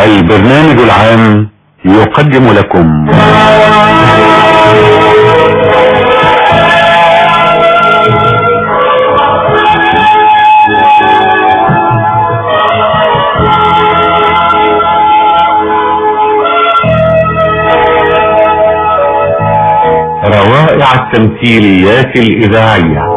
البرنامج العام يقدم لكم روائع التمثيليات الإذاعية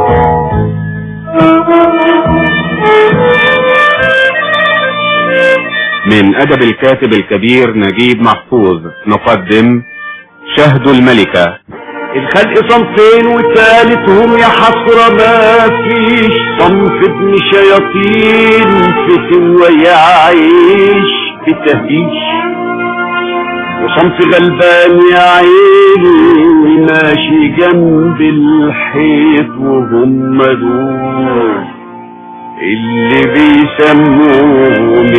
من أدب الكاتب الكبير نجيب محفوظ نقدم شهد الملكة الخلق صنفين وثالثهم يا حسرة ما فيش صنف ابن شياطين فتن ويعيش في تهيش وصنف غلبان يا عيني ماشي جنب الحيط وهم دول اللي بيسموهم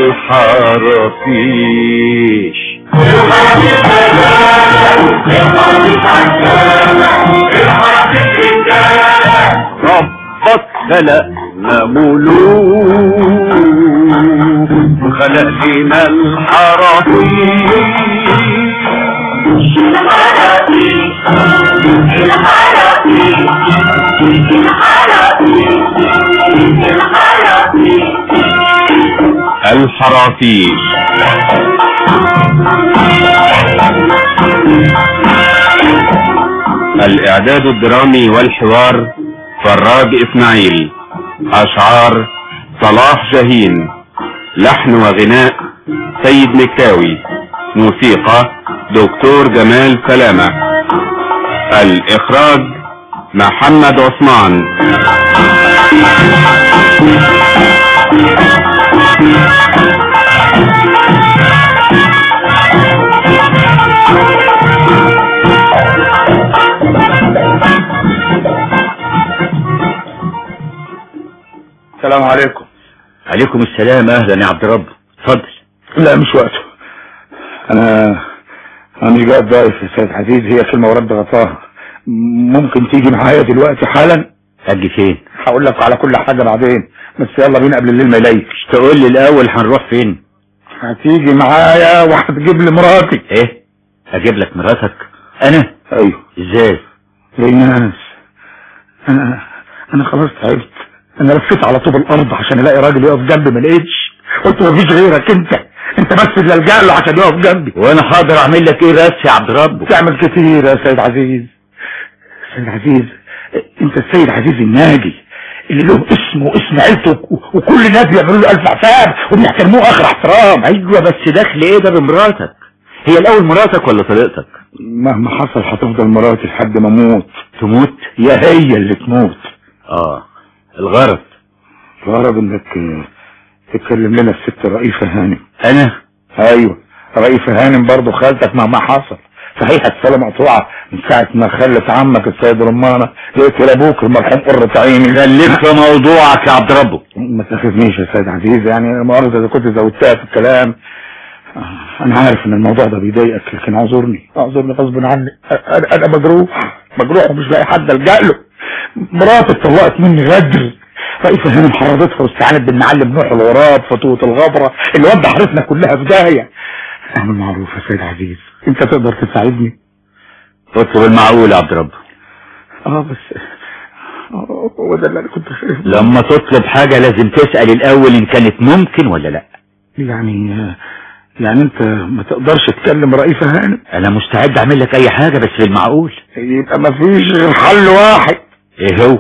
الحرافيش ربك خلقنا ملوك خلق لنا الحرافيش الحرافيش الإعداد الدرامي والحوار فراج إسماعيل أشعار صلاح جاهين لحن وغناء سيد مكاوي موسيقى دكتور جمال سلامة الإخراج محمد عثمان السلام عليكم عليكم السلام اهلا يا عبد رب اتفضل لا مش وقته انا انا مش قاعد ضايف يا سيد عزيز هي كلمه ورد غطاها ممكن تيجي معايا دلوقتي حالا اجي فين هقول لك على كل حاجه بعدين بس يلا بينا قبل الليل ما يليش تقول لي الاول هنروح فين هتيجي معايا وهتجيب لي مراتي ايه اجيب لك مراتك انا ايوه ازاي يا ناس انا انا خلاص تعبت انا لفيت على طوب الارض عشان الاقي راجل يقف جنبي ما لقيتش قلت مفيش غيرك انت انت بس اللي الجا له عشان يقف جنبي وانا حاضر اعمل لك ايه بس يا عبد رب تعمل كتير يا سيد عزيز سيد عزيز انت السيد عزيز الناجي اللي له اسم واسم عيلته و- وكل الناس بيعملوا له الف حساب وبيحترموه اخر احترام ايوه بس دخل ايه ده بمراتك هي الاول مراتك ولا طليقتك مهما حصل هتفضل مراتي لحد ما اموت تموت يا هي اللي تموت اه الغرض الغرض انك آه، تتكلم لنا الست رئيفة هانم انا ايوه رئيفة هانم برضه خالتك مهما حصل صحيح الصلاة مقطوعة من ساعة ما خلت عمك السيد رمانة يقتل ابوك المرحوم قرة عيني خليك في موضوعك يا عبد ربه ما تاخذنيش يا سيد عزيز يعني مؤاخذة اذا كنت زودتها في الكلام آه، انا عارف ان الموضوع ده بيضايقك لكن اعذرني اعذرني غصب عني انا انا مجروح مجروح ومش لاقي حد الجا له مراتي اتطلقت مني غدر رئيسة هانم حرضتها واستعانت بالمعلم نوح الغراب فتوة الغبرة اللي ودى حارتنا كلها في داهية اعمل معروف يا سيد عزيز انت تقدر تساعدني اطلب المعقول يا عبد ربه اه بس آه، هو ده اللي انا كنت خايف منه. لما تطلب حاجة لازم تسأل الاول ان كانت ممكن ولا لا يعني يعني انت ما تقدرش تكلم رئيسة هانم انا مستعد اعمل لك اي حاجة بس بالمعقول يبقى ما فيش غير حل واحد ايه هو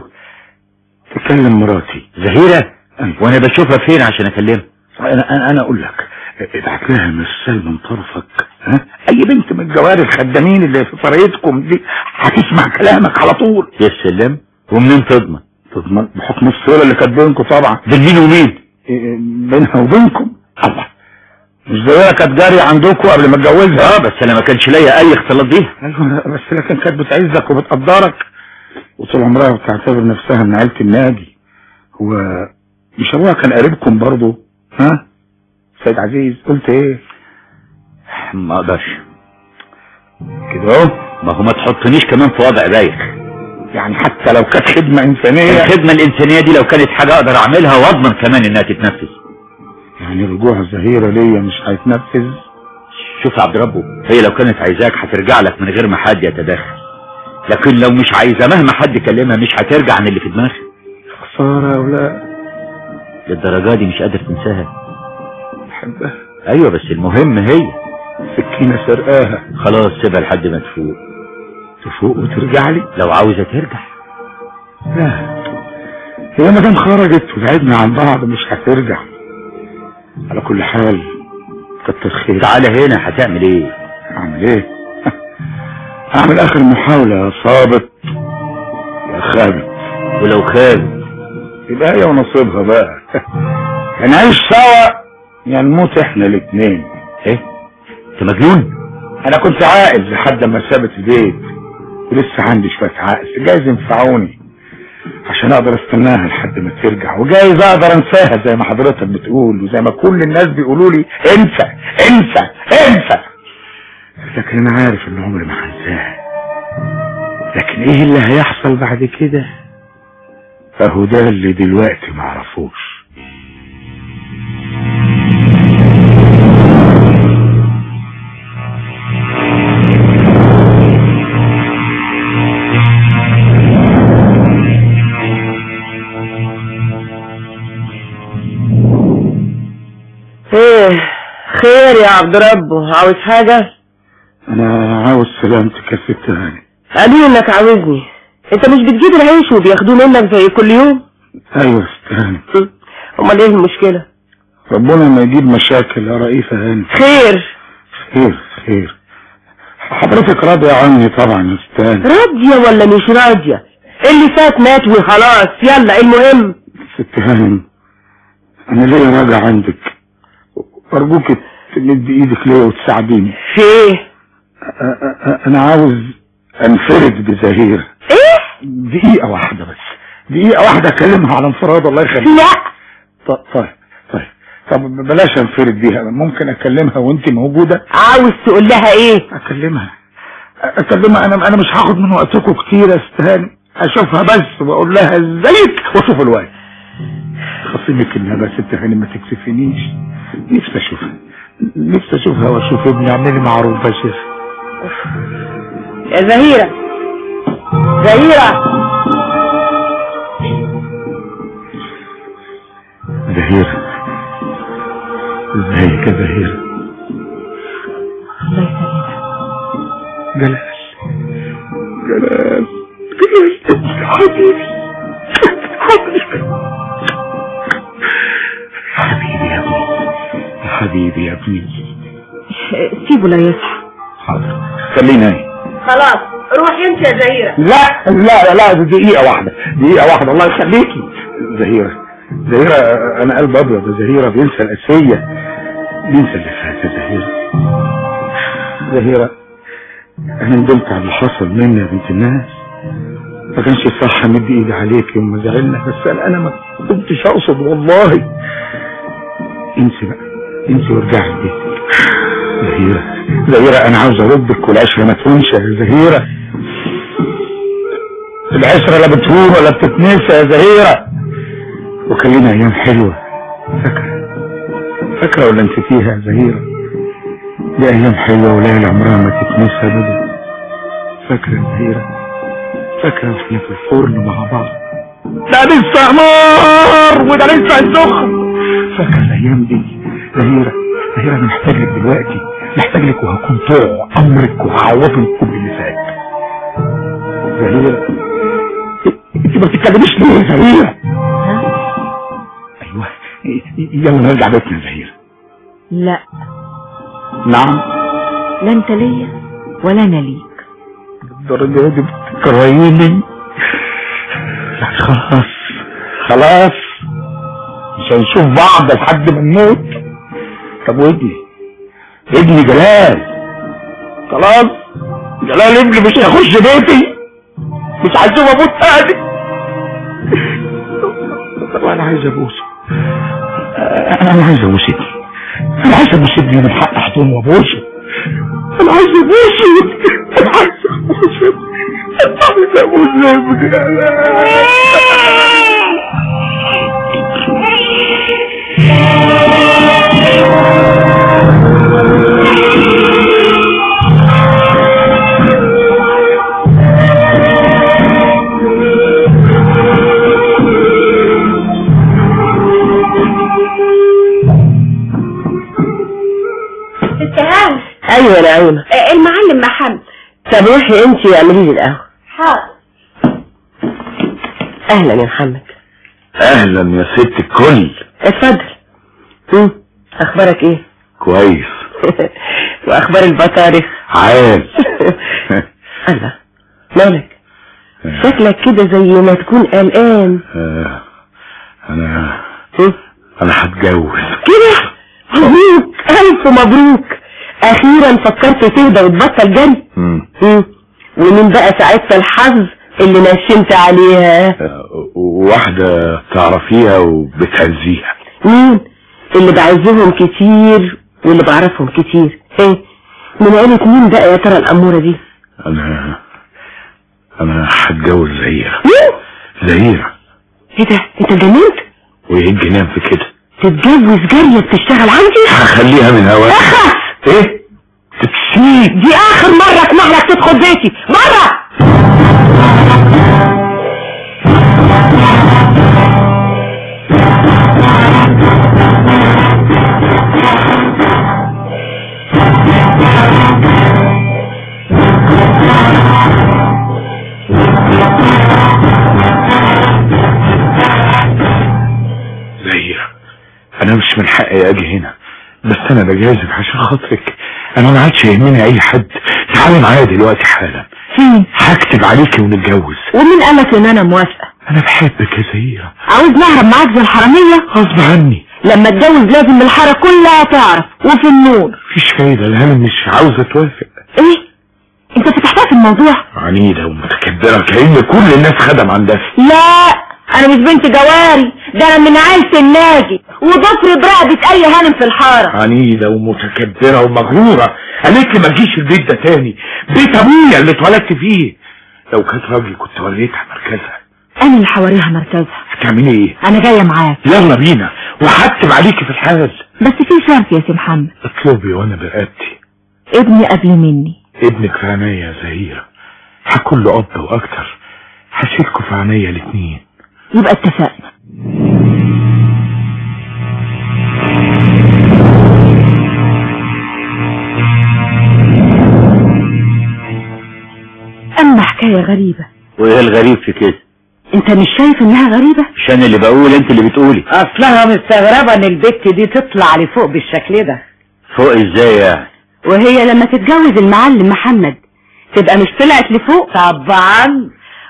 تكلم مراتي زهيرة أيوة. وانا بشوفها فين عشان اكلمها انا انا انا اقول لك ابعت لها مرسال من طرفك ها اي بنت من الجواري الخدامين اللي في طريقتكم دي هتسمع كلامك على طول يا سلام ومنين تضمن تضمن بحكم الصوره اللي كانت بينكم طبعا بين مين ومين إيه، بينها وبينكم الله مش زيها كانت جارية عندكم قبل ما اتجوزها اه بس انا ما كانش ليا اي اختلاط بيها ايوه بس لكن كانت بتعزك وبتقدرك وطول عمرها بتعتبر نفسها من عيلة النادي هو مش ابوها كان قريبكم برضه ها سيد عزيز قلت ايه ما اقدرش كده اهو ما هو ما تحطنيش كمان في وضع بايخ يعني حتى لو كانت خدمة انسانية الخدمة الانسانية دي لو كانت حاجة اقدر اعملها واضمن كمان انها تتنفذ يعني رجوع زهيرة ليا مش هيتنفذ شوف يا عبد ربه هي لو كانت عايزاك هترجع لك من غير ما حد يتدخل لكن لو مش عايزة مهما حد كلمها مش هترجع عن اللي في دماغها خسارة يا ولا للدرجة دي مش قادر تنساها بحبها ايوه بس المهم هي سكينة سرقاها خلاص سيبها لحد ما تفوق تفوق وترجع لي لو عاوزة ترجع لا هي ما دام خرجت وبعدنا عن بعض مش هترجع على كل حال كتر خير تعالى هنا هتعمل ايه اعمل ايه اعمل اخر محاولة يا صابت يا خابت ولو خاب يبقى هي ونصيبها بقى يا نعيش سوا يا نموت احنا الاتنين ايه انت مجنون انا كنت عاقل لحد ما سابت البيت ولسه عندي شوية عقل جايز ينفعوني عشان اقدر استناها لحد ما ترجع وجايز اقدر انساها زي ما حضرتك بتقول وزي ما كل الناس بيقولوا لي انسى انسى انسى لكن انا عارف ان عمري ما هنساها لكن ايه اللي هيحصل بعد كده فهو ده اللي دلوقتي معرفوش ايه خير يا عبد ربه عاوز حاجة انا عاوز سلامتك يا ست هاني قالوا انك عاوزني انت مش بتجيب العيش وبياخدوه منك زي كل يوم ايوه يا ست هاني هم، امال ايه المشكلة ربنا ما يجيب مشاكل يا رئيفة هاني خير خير خير حضرتك راضية عني طبعا يا ست هاني راضية ولا مش راضية اللي فات مات وخلاص يلا المهم ست هانم انا ليا راجع عندك ارجوك تمد ايدك ليا وتساعديني في ايه أ- أ- أ- انا عاوز انفرد بزهير ايه دقيقة واحدة بس دقيقة واحدة اكلمها على انفراد الله يخليك لا ط- طيب طيب طب بلاش انفرد بيها ممكن اكلمها وانت موجودة عاوز تقول لها ايه اكلمها اكلمها انا انا مش هاخد من وقتكم كتير يا ست هاني اشوفها بس واقول لها ازيك واشوف الواد خصيمك انها بس ست هاني ما تكسفنيش نفسي اشوفها نفسي اشوفها واشوف ابني اعملي معروف يا شيخ يا زهيرة زهيرة زهيرة ازيك يا زهيرة الله يسلمك جلال جلال جلال حبيبي حبيبي حبيبي يا ابني يا حبيبي يا ابني سيبه لا يصحى حاضر خلينا ايه خلاص روح انت يا زهيرة لا لا لا دي دقيقة واحدة دقيقة واحدة الله يخليكي زهيرة زهيرة أنا قلب أبيض يا زهيرة بينسى الأسية بينسى اللي فات يا زهيرة زهيرة أنا ندمت على اللي حصل مني يا بنت الناس ما كانش صح أمد إيدي عليك يوم ما زعلنا بس أنا أنا ما كنتش أقصد والله انسي بقى انسي وارجعي لبيتك زهيرة زهيرة أنا عاوز أردك والعشرة ما تهونش يا زهيرة العشرة لا بتهون ولا بتتنسى يا زهيرة وكان لنا أيام حلوة فاكرة فاكرة ولا نسيتيها يا زهيرة دي أيام حلوة وليالي عمرها ما تتنسى أبدا فاكرة يا زهيرة فاكرة واحنا في الفرن مع بعض ده لسه نار وده لسه سخن فاكرة الأيام دي زهيرة زهيرة أنا محتاج لك دلوقتي محتاج لك وهكون طوع أمرك وهعوضك كل اللي فات زهيرة انت ما بتتكلميش ليه يا زهيرة ايوه يلا نرجع بيتنا يا زهيرة لا نعم لا انت ليا ولا انا ليك الدرجة دي بتكرهيني يعني خلاص خلاص مش هنشوف بعض لحد ما نموت طب وابني ابني جلال خلاص جلال ابني مش هيخش بيتي مش هشوف ابوس تاني طب انا عايز ابوسه انا انا عايز ابوس ابني انا عايز ابوس ابني من حق احضنه وابوسه انا عايز ابوسه انا عايز ابوسه انا عايز ابوس ابني اتهام ايوه نعيمة المعلم محمد طب روحي انت واعملي لي القهوة حاضر اهلا يا محمد اهلا يا ست الكل اتفضل هم، اخبارك ايه كويس واخبار البطارخ عال الله مالك شكلك كده زي ما تكون قلقان آه، انا هم، انا هتجوز كده مبروك الف مبروك اخيرا فكرت تهدى وتبطل جري مم. هم، ومين بقى ساعتها الحظ اللي نشنت عليها آه، واحدة تعرفيها وبتهزيها مين اللي بعزهم كتير واللي بعرفهم كتير ايه من عيلة مين بقى يا ترى الأمورة دي انا انا هتجوز زهيرة مين زهيرة ايه ده انت اتجننت وايه الجنان في كده تتجوز جارية بتشتغل عندي هخليها من هواك اخس ايه تتسيب دي اخر مرة اسمح لك تدخل بيتي مرة زهيرة انا مش من حقي اجي هنا بس انا بجازف عشان خاطرك انا ما عادش يهمني اي حد تعالي معايا دلوقتي حالا فين هكتب عليكي ونتجوز ومين قالك ان انا موافقة انا بحبك يا زهيرة عاوز نهرب معاك زي الحرامية غصب عني لما اتجوز لازم الحارة كلها تعرف وفي النور مفيش فايدة انا مش عاوزة توافق ايه انت فتحتها في الموضوع عنيدة ومتكبرة كأن كل الناس خدم عندها لا انا مش بنت جواري ده انا من عيلة الناجي وضفر برقبة اي هانم في الحارة عنيدة ومتكبرة ومغرورة قالت لي ما تجيش البيت ده تاني بيت ابويا اللي اتولدت فيه لو كانت راجل كنت وريتها مركزها انا اللي حواريها مركزها هتعملي ايه انا جاية معاك يلا بينا وهكتب عليكي في الحال بس في شرط يا سي محمد اطلبي وانا برقبتي ابني قبل مني ابنك في عينيا يا زهيرة هكون له اب واكتر هشيلكوا في عينيا الاتنين يبقى اتفقنا اما حكاية غريبة وايه الغريب في كده انت مش شايف انها غريبة مش انا اللي بقول انت اللي بتقولي اصلها مستغربة ان البت دي تطلع لفوق بالشكل ده فوق ازاي يعني وهي لما تتجوز المعلم محمد تبقى مش طلعت لفوق طبعا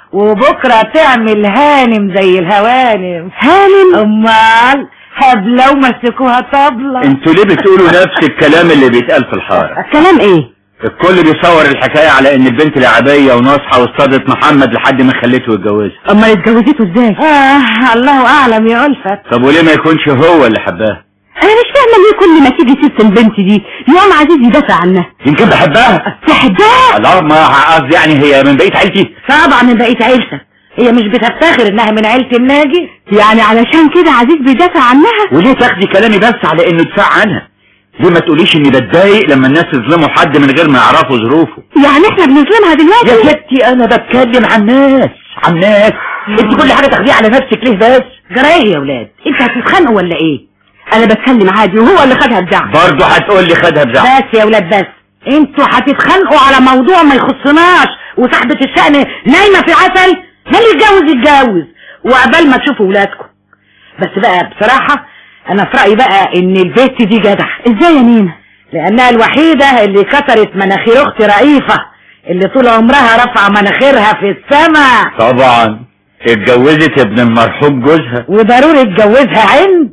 وبكرة تعمل هانم زي الهوانم هانم امال هبلة ومسكوها طبلة انتوا ليه بتقولوا نفس الكلام اللي بيتقال في الحارة كلام ايه الكل بيصور الحكاية على ان البنت لعبية وناصحة واصطادت محمد لحد ما خليته يتجوزها امال اتجوزته ازاي آه الله اعلم يا ألفت طب وليه ما يكونش هو اللي حباها انا مش فاهمه ليه كل ما تيجي سيره البنت دي يقوم عزيز يدافع عنها يمكن بحبها تحبها الله ما قصدي يعني هي من بقية عيلتي طبعا من بقية عيلتك هي مش بتفتخر انها من عيلة الناجي يعني علشان كده عزيز بيدافع عنها وليه تاخدي كلامي بس على انه دفاع عنها ليه ما تقوليش اني بتضايق لما الناس يظلموا حد من غير ما يعرفوا ظروفه يعني احنا بنظلمها يا دلوقتي ستي انا بتكلم عن الناس عن الناس انت كل حاجة تاخديها على نفسك ليه بس جرايه يا ولاد انت هتتخانقوا ولا ايه انا بتكلم عادي وهو اللي خدها بزعل برضه هتقول لي خدها بزعل بس يا ولاد بس انتوا هتتخانقوا على موضوع ما يخصناش وصاحبة الشأن نايمة في عسل ما اللي يتجوز يتجوز وعبال ما تشوفوا ولادكم بس بقى بصراحة انا في رأيي بقى ان البت دي جدع ازاي يا نينا لانها الوحيدة اللي كسرت مناخير اختي رئيفة اللي طول عمرها رافعة مناخيرها في السماء طبعا اتجوزت ابن المرحوم جوزها وضروري تجوزها عند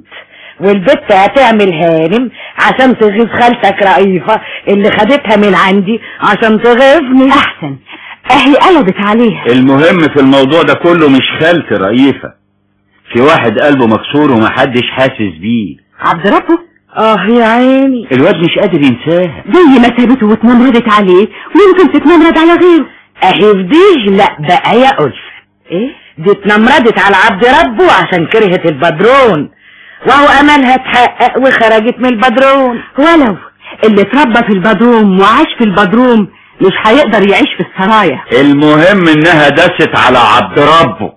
والبت هتعمل هانم عشان تغيظ خالتك رئيفة اللي خدتها من عندي عشان تغيظني احسن اهي قلبت عليها المهم في الموضوع ده كله مش خالتي رئيفة في واحد قلبه مكسور ومحدش حاسس بيه عبد ربه اه يا عيني الواد مش قادر ينساها زي ما سابته واتنمردت عليه ويمكن تتنمرد على غيره اهي في دي لا بقى يا ألف ايه دي اتنمردت على عبد ربه عشان كرهت البدرون وهو املها اتحقق وخرجت من البدرون ولو اللي اتربى في البدروم وعاش في البدروم مش هيقدر يعيش في السرايا المهم انها دست على عبد ربه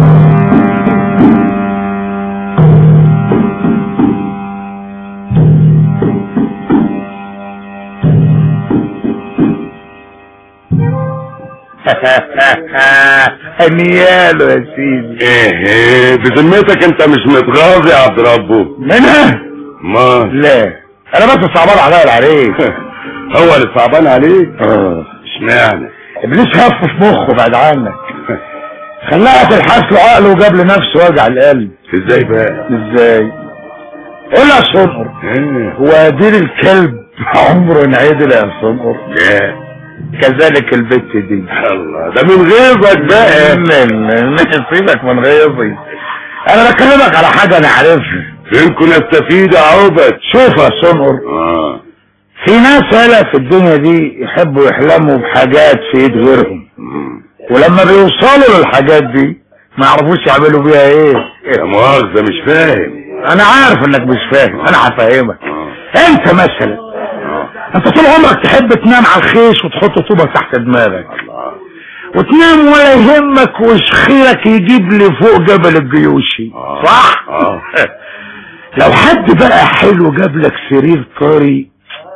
هنياله يا سيدي ايه ايه بذمتك انت مش متغاظ يا عبد ربه منها ما لا انا بس صعبان عليا العريس هو اللي صعبان عليك اه اشمعنى ابليس هف في مخه بعد عنك خلاها تلحس له عقله وجاب لنفسه وجع القلب ازاي بقى ازاي قول يا صنقر ايه هو دير الكلب عمره انعدل يا صنقر لا كذلك البت دي الله ده من غيظك بقى من سيبك من غيظي انا بكلمك على حاجه انا عارفها منكم نستفيد يا عبد شوف يا صنقر اه في ناس هلا في الدنيا دي يحبوا يحلموا بحاجات في ايد غيرهم مم. ولما بيوصلوا للحاجات دي ما يعرفوش يعملوا بيها ايه يا مؤاخذة مش فاهم انا عارف انك مش فاهم انا هفهمك اه انت مثلا اه انت طول عمرك تحب تنام على الخيش وتحط طوبة تحت دماغك الله وتنام ولا يهمك وشخيرك يجيب لي فوق جبل الجيوشي آه. صح اه لو حد بقى حلو جاب لك سرير طري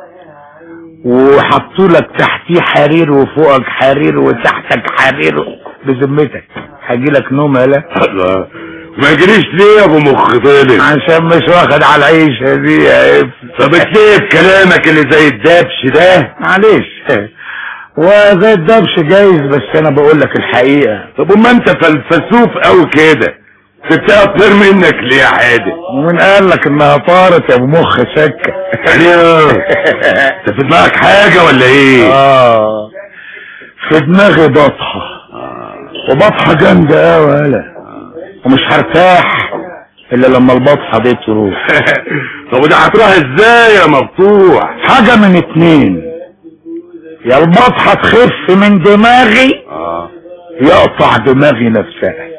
وحطوا لك تحتيه حرير وفوقك حرير وتحتك حرير بذمتك هيجي لك نوم لا الله ما يجريش ليه يا ابو مخ طالب عشان مش واخد على العيشة دي يا ابني طب اتليه بكلامك اللي زي الدبش ده معلش وزي الدبش جايز بس انا بقول لك الحقيقة طب وما انت فلسفوف قوي كده سبتها تطير منك ليه يا حادث ومن قال لك انها طارت يا ابو مخ سكة يعني اه انت في دماغك حاجة ولا ايه اه في دماغي بطحة وبطحة جامدة قوي هلا ومش هرتاح الا لما البطحة دي تروح طب وده هتروح ازاي يا مفتوح حاجة من اتنين يا البطحة تخف من دماغي اه يقطع دماغي نفسها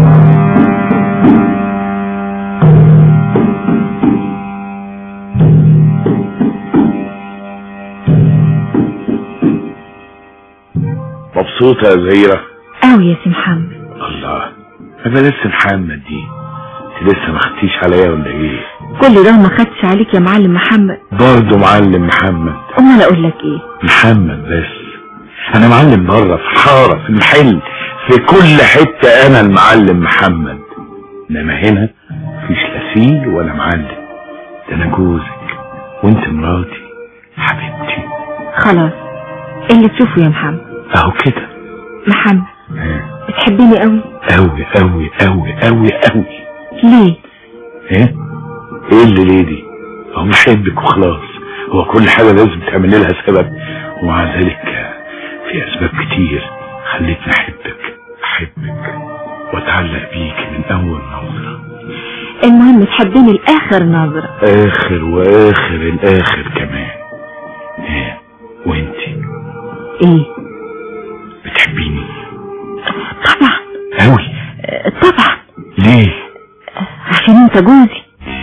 مبسوطة يا زهيرة قوي يا سي محمد الله انا لسه محمد دي انت لسه ما خدتيش عليا ولا ايه كل ده ما خدش عليك يا معلم محمد برضه معلم محمد امال اقول لك ايه محمد بس انا معلم بره في الحارة في المحل في كل حتة انا المعلم محمد انما هنا مفيش لا سيل ولا معلم ده انا جوزك وانت مراتي حبيبتي خلاص اللي تشوفه يا محمد اهو كده محمد ها، بتحبني قوي اوي اوي اوي اوي اوي ليه ايه ايه اللي ليه دي هو بحبك وخلاص هو كل حاجة لازم تعمل لها سبب ومع ذلك في اسباب كتير خلتني احبك احبك واتعلق بيك من اول نظرة المهم تحبني لاخر نظرة اخر واخر الاخر كمان ايه وانتي ايه بتحبيني طبعا اوي آه، طبعا ليه عشان انت جوزي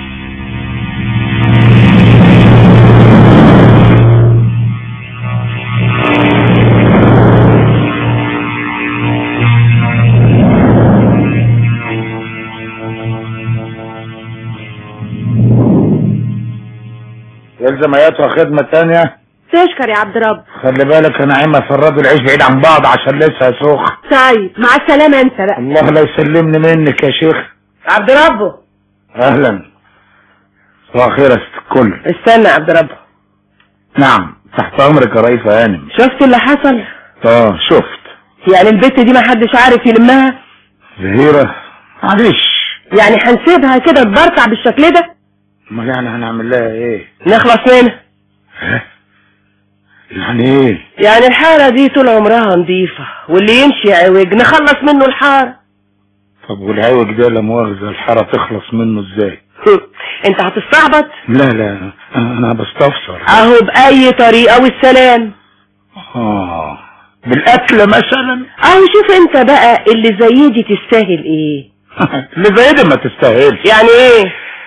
يلزم اياتها خدمة تانية تشكر يا عبد رب خلي بالك يا نعيمة فرادوا العيش بعيد عن بعض عشان لسه سخن طيب مع السلامة انت بقى الله لا يسلمني منك يا شيخ عبد ربه اهلا صباح الخير يا ست الكل استنى يا عبد ربه نعم تحت امرك يا رئيس هانم شفت اللي حصل اه شفت يعني البت دي ما حدش عارف يلمها زهيرة معلش يعني هنسيبها كده تبرطع بالشكل ده امال يعني هنعمل لها ايه نخلص منها ها؟ يعني ايه يعني الحارة دي طول عمرها نظيفة واللي يمشي عوج نخلص منه الحارة طب والعوج ده لا مؤاخذة الحارة تخلص منه ازاي انت هتستعبط لا لا انا بستفسر اهو بأي طريقة والسلام اه بالقتل مثلا اهو شوف انت بقى اللي زي دي تستاهل ايه اللي زي دي ما تستاهلش يعني ايه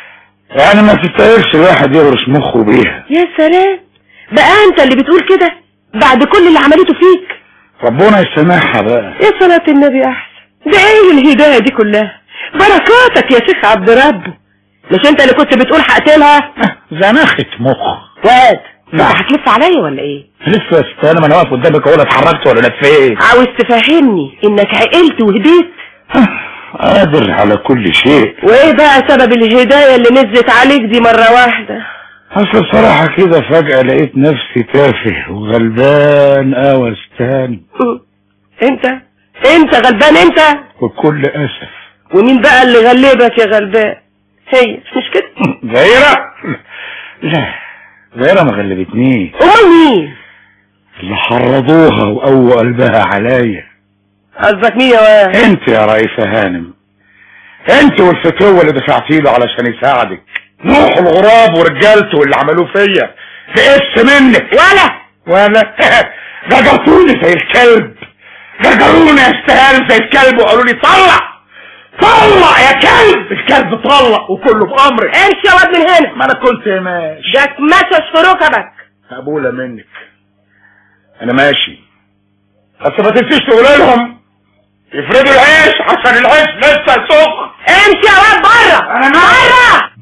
يعني ما تستاهلش الواحد يغرس مخه بيها يا سلام بقى انت اللي بتقول كده بعد كل اللي عملته فيك ربنا يسامحها بقى يا صلاة النبي احسن ده ايه الهداية دي كلها بركاتك يا شيخ عبد ربه مش انت اللي كنت بتقول هقتلها زنخت مخ واد انت نعم. هتلف عليا ولا ايه لسه يا ست انا ما انا واقف قدامك اهو لا اتحركت ولا لفيت عاوز تفهمني انك عقلت وهديت قادر على كل شيء وايه بقى سبب الهداية اللي نزلت عليك دي مرة واحدة اصل بصراحة كده فجأة لقيت نفسي تافه وغلبان قوي تاني انت انت غلبان انت بكل اسف ومين بقى اللي غلبك يا غلبان هي مش كده غيرة لا غيرة ما غلبتنيش امال مين اللي حرضوها وقووا قلبها عليا قصدك مين يا واد انت يا رئيسة هانم انت والفتوة اللي دفعتي له علشان يساعدك نوح الغراب ورجالته اللي عملوه فيا تقس منك ولا ولا جرجرتوني زي الكلب جرجروني استهان زي الكلب وقالوا لي طلع طلع يا كلب الكلب طلع وكله بأمرك امشي يا واد من هنا ما انا كنت ماشي ده اتمشش في ركبك مقبولة منك انا ماشي بس ما تنسيش تقول لهم يفردوا العيش عشان العيش لسه سخن امشي يا واد بره انا ماشي بره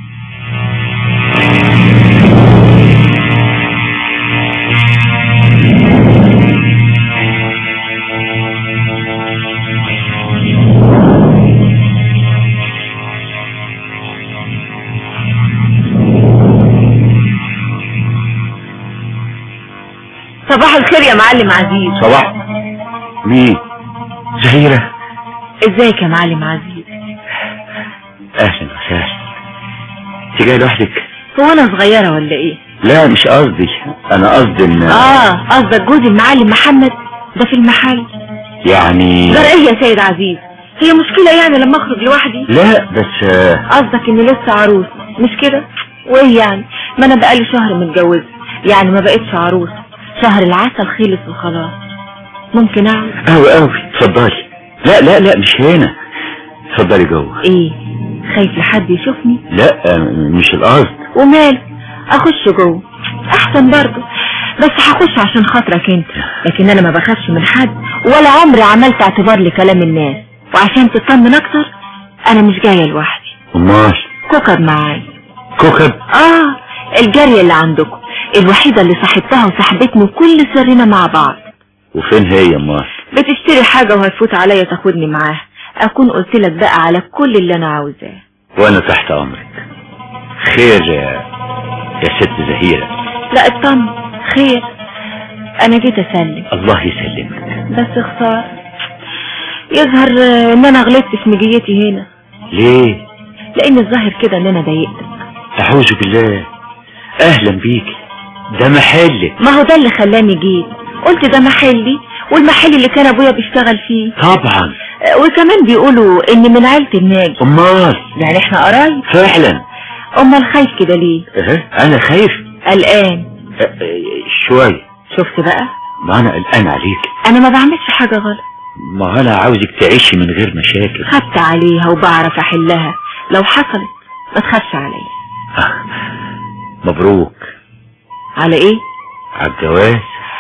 صباح الخير يا معلم عزيز صباح مين زهيرة ازيك يا معلم عزيز اهلا وسهلا انت جاي لوحدك هو انا صغيرة ولا ايه لا مش قصدي انا قصدي ان اه قصدك جوز المعلم محمد ده في المحل يعني غير ايه يا سيد عزيز هي مشكلة يعني لما اخرج لوحدي لا بس آه، قصدك اني لسه عروس مش كده وايه يعني ما انا بقالي شهر متجوزة يعني ما بقتش عروس شهر العسل خلص وخلاص ممكن اعمل قوي قوي اتفضلي لا لا لا مش هنا اتفضلي جوه ايه خايف لحد يشوفني لا آه، مش القصد وماله اخش جوه احسن برضه بس هخش عشان خاطرك انت لكن انا ما بخافش من حد ولا عمري عملت اعتبار لكلام الناس وعشان تطمن اكتر انا مش جايه لوحدي امال كوكب معايا كوكب اه الجارية اللي عندكم الوحيدة اللي صاحبتها وصاحبتني وكل سرنا مع بعض وفين هي امال بتشتري حاجة وهتفوت عليا تاخدني معاها اكون قلت لك بقى على كل اللي انا عاوزاه وانا تحت امرك خير يا يا ست زهيرة لا اطمن خير انا جيت اسلم الله يسلمك بس خسارة يظهر آه، ان انا غلطت في مجيتي هنا ليه لان الظاهر كده ان انا ضايقتك اعوذ بالله اهلا بيك ده محلك ما هو ده اللي خلاني جيت قلت ده محلي والمحل اللي كان ابويا بيشتغل فيه طبعا آه، وكمان بيقولوا ان من عيلة الناجي امال يعني احنا قرايب فعلا امال خايف كده ليه اه انا خايف قلقان اه، اه، شوية شفت بقى ما انا قلقان عليك انا ما بعملش حاجة غلط ما انا عاوزك تعيشي من غير مشاكل خدت عليها وبعرف احلها لو حصلت ما تخافش عليا اه، مبروك على ايه على الجواز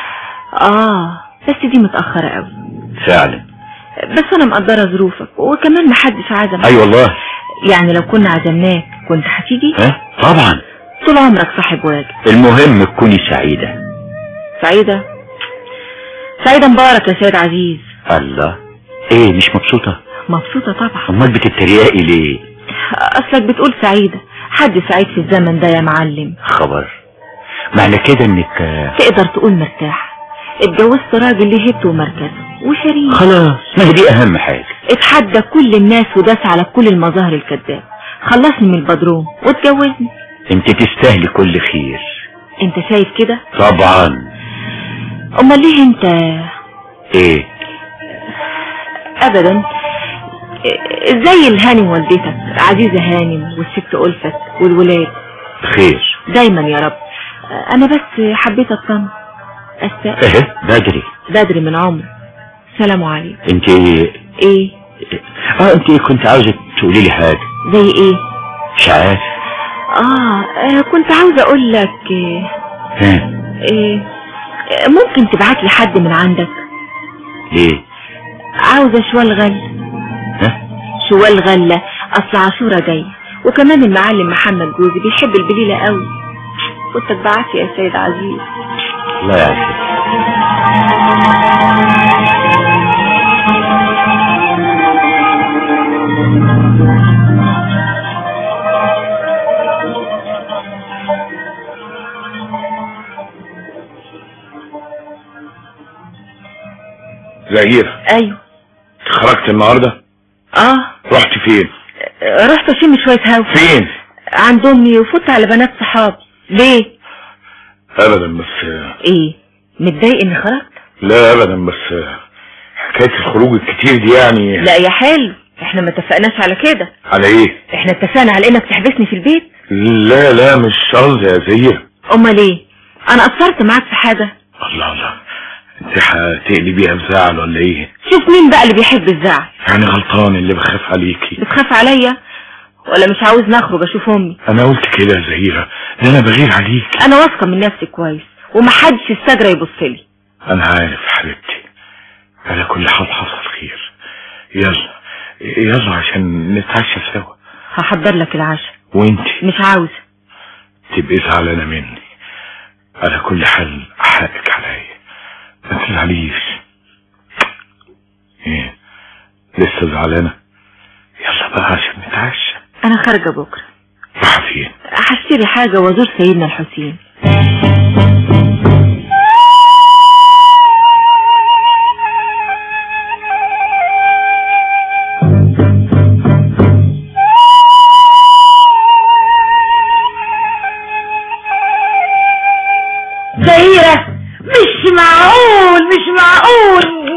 اه بس دي متأخرة قوي فعلا بس انا مقدرة ظروفك وكمان محدش عزم اي والله يعني لو كنا عزمناك كنت هتيجي ها طبعا طول عمرك صاحب واجب المهم تكوني سعيدة سعيدة سعيدة مبارك يا سيد عزيز الله ايه مش مبسوطة مبسوطة طبعا امال بتتريقي ليه اصلك بتقول سعيدة حد سعيد في الزمن ده يا معلم خبر معنى كده انك آه، تقدر تقول مرتاح اتجوزت راجل ليه هيبته ومركزه وشريك خلاص ما هي دي اهم حاجة اتحدى كل الناس وداس على كل المظاهر الكذاب خلصني من البدروم واتجوزني انت تستاهلي كل خير انت شايف كده طبعا امال ليه انت ايه ابدا زي الهانم والدتك عزيزة هانم والست ألفت والولاد خير دايما يا رب انا بس حبيت اطمن استاء ايه بدري بدري من عمر سلام عليكم انت ايه اه انت كنت عاوزة تقولي لي حاجة زي ايه مش عارف اه آه، كنت عاوزة اقول لك آه، ها آه، آه، ممكن تبعت لي حد من عندك ليه عاوزة شوال غلة ها شوال غلة اصل عاشورة جاي وكمان المعلم محمد جوزي بيحب البليلة قوي كنت اتبعت يا سيد عزيز الله يعافيك زهير ايوه خرجت النهارده اه رحت فين آه، رحت اشم شوية هوا فين عند امي وفوت على بنات صحابي ليه ابدا بس ايه متضايق اني خرجت لا ابدا بس حكايه الخروج الكتير دي يعني لا يا حلو احنا ما اتفقناش على كده على ايه احنا اتفقنا على انك تحبسني في البيت لا لا مش قصدي يا زهير امال ايه انا قصرت معاك في حاجة الله الله انت هتقلي بيها بزعل ولا ايه شوف مين بقى اللي بيحب الزعل يعني غلطان اللي بخاف عليكي بتخاف عليا ولا مش عاوز نخرج اشوف امي انا قلت كده يا زهيرة ده انا بغير عليك انا واثقه من نفسي كويس ومحدش استجرى يبص لي انا عارف حبيبتي على كل حال حصل خير يلا يلا عشان نتعشى سوا هحضر لك العشاء وانت مش عاوزه تبقي زعلانة مني على كل حال حقك عليا ما تزعليش ايه لسه زعلانة يلا بقى عشان نتعشى انا خارجه بكره راح فين هشتري حاجه وازور سيدنا الحسين زهيرة مش معقول مش معقول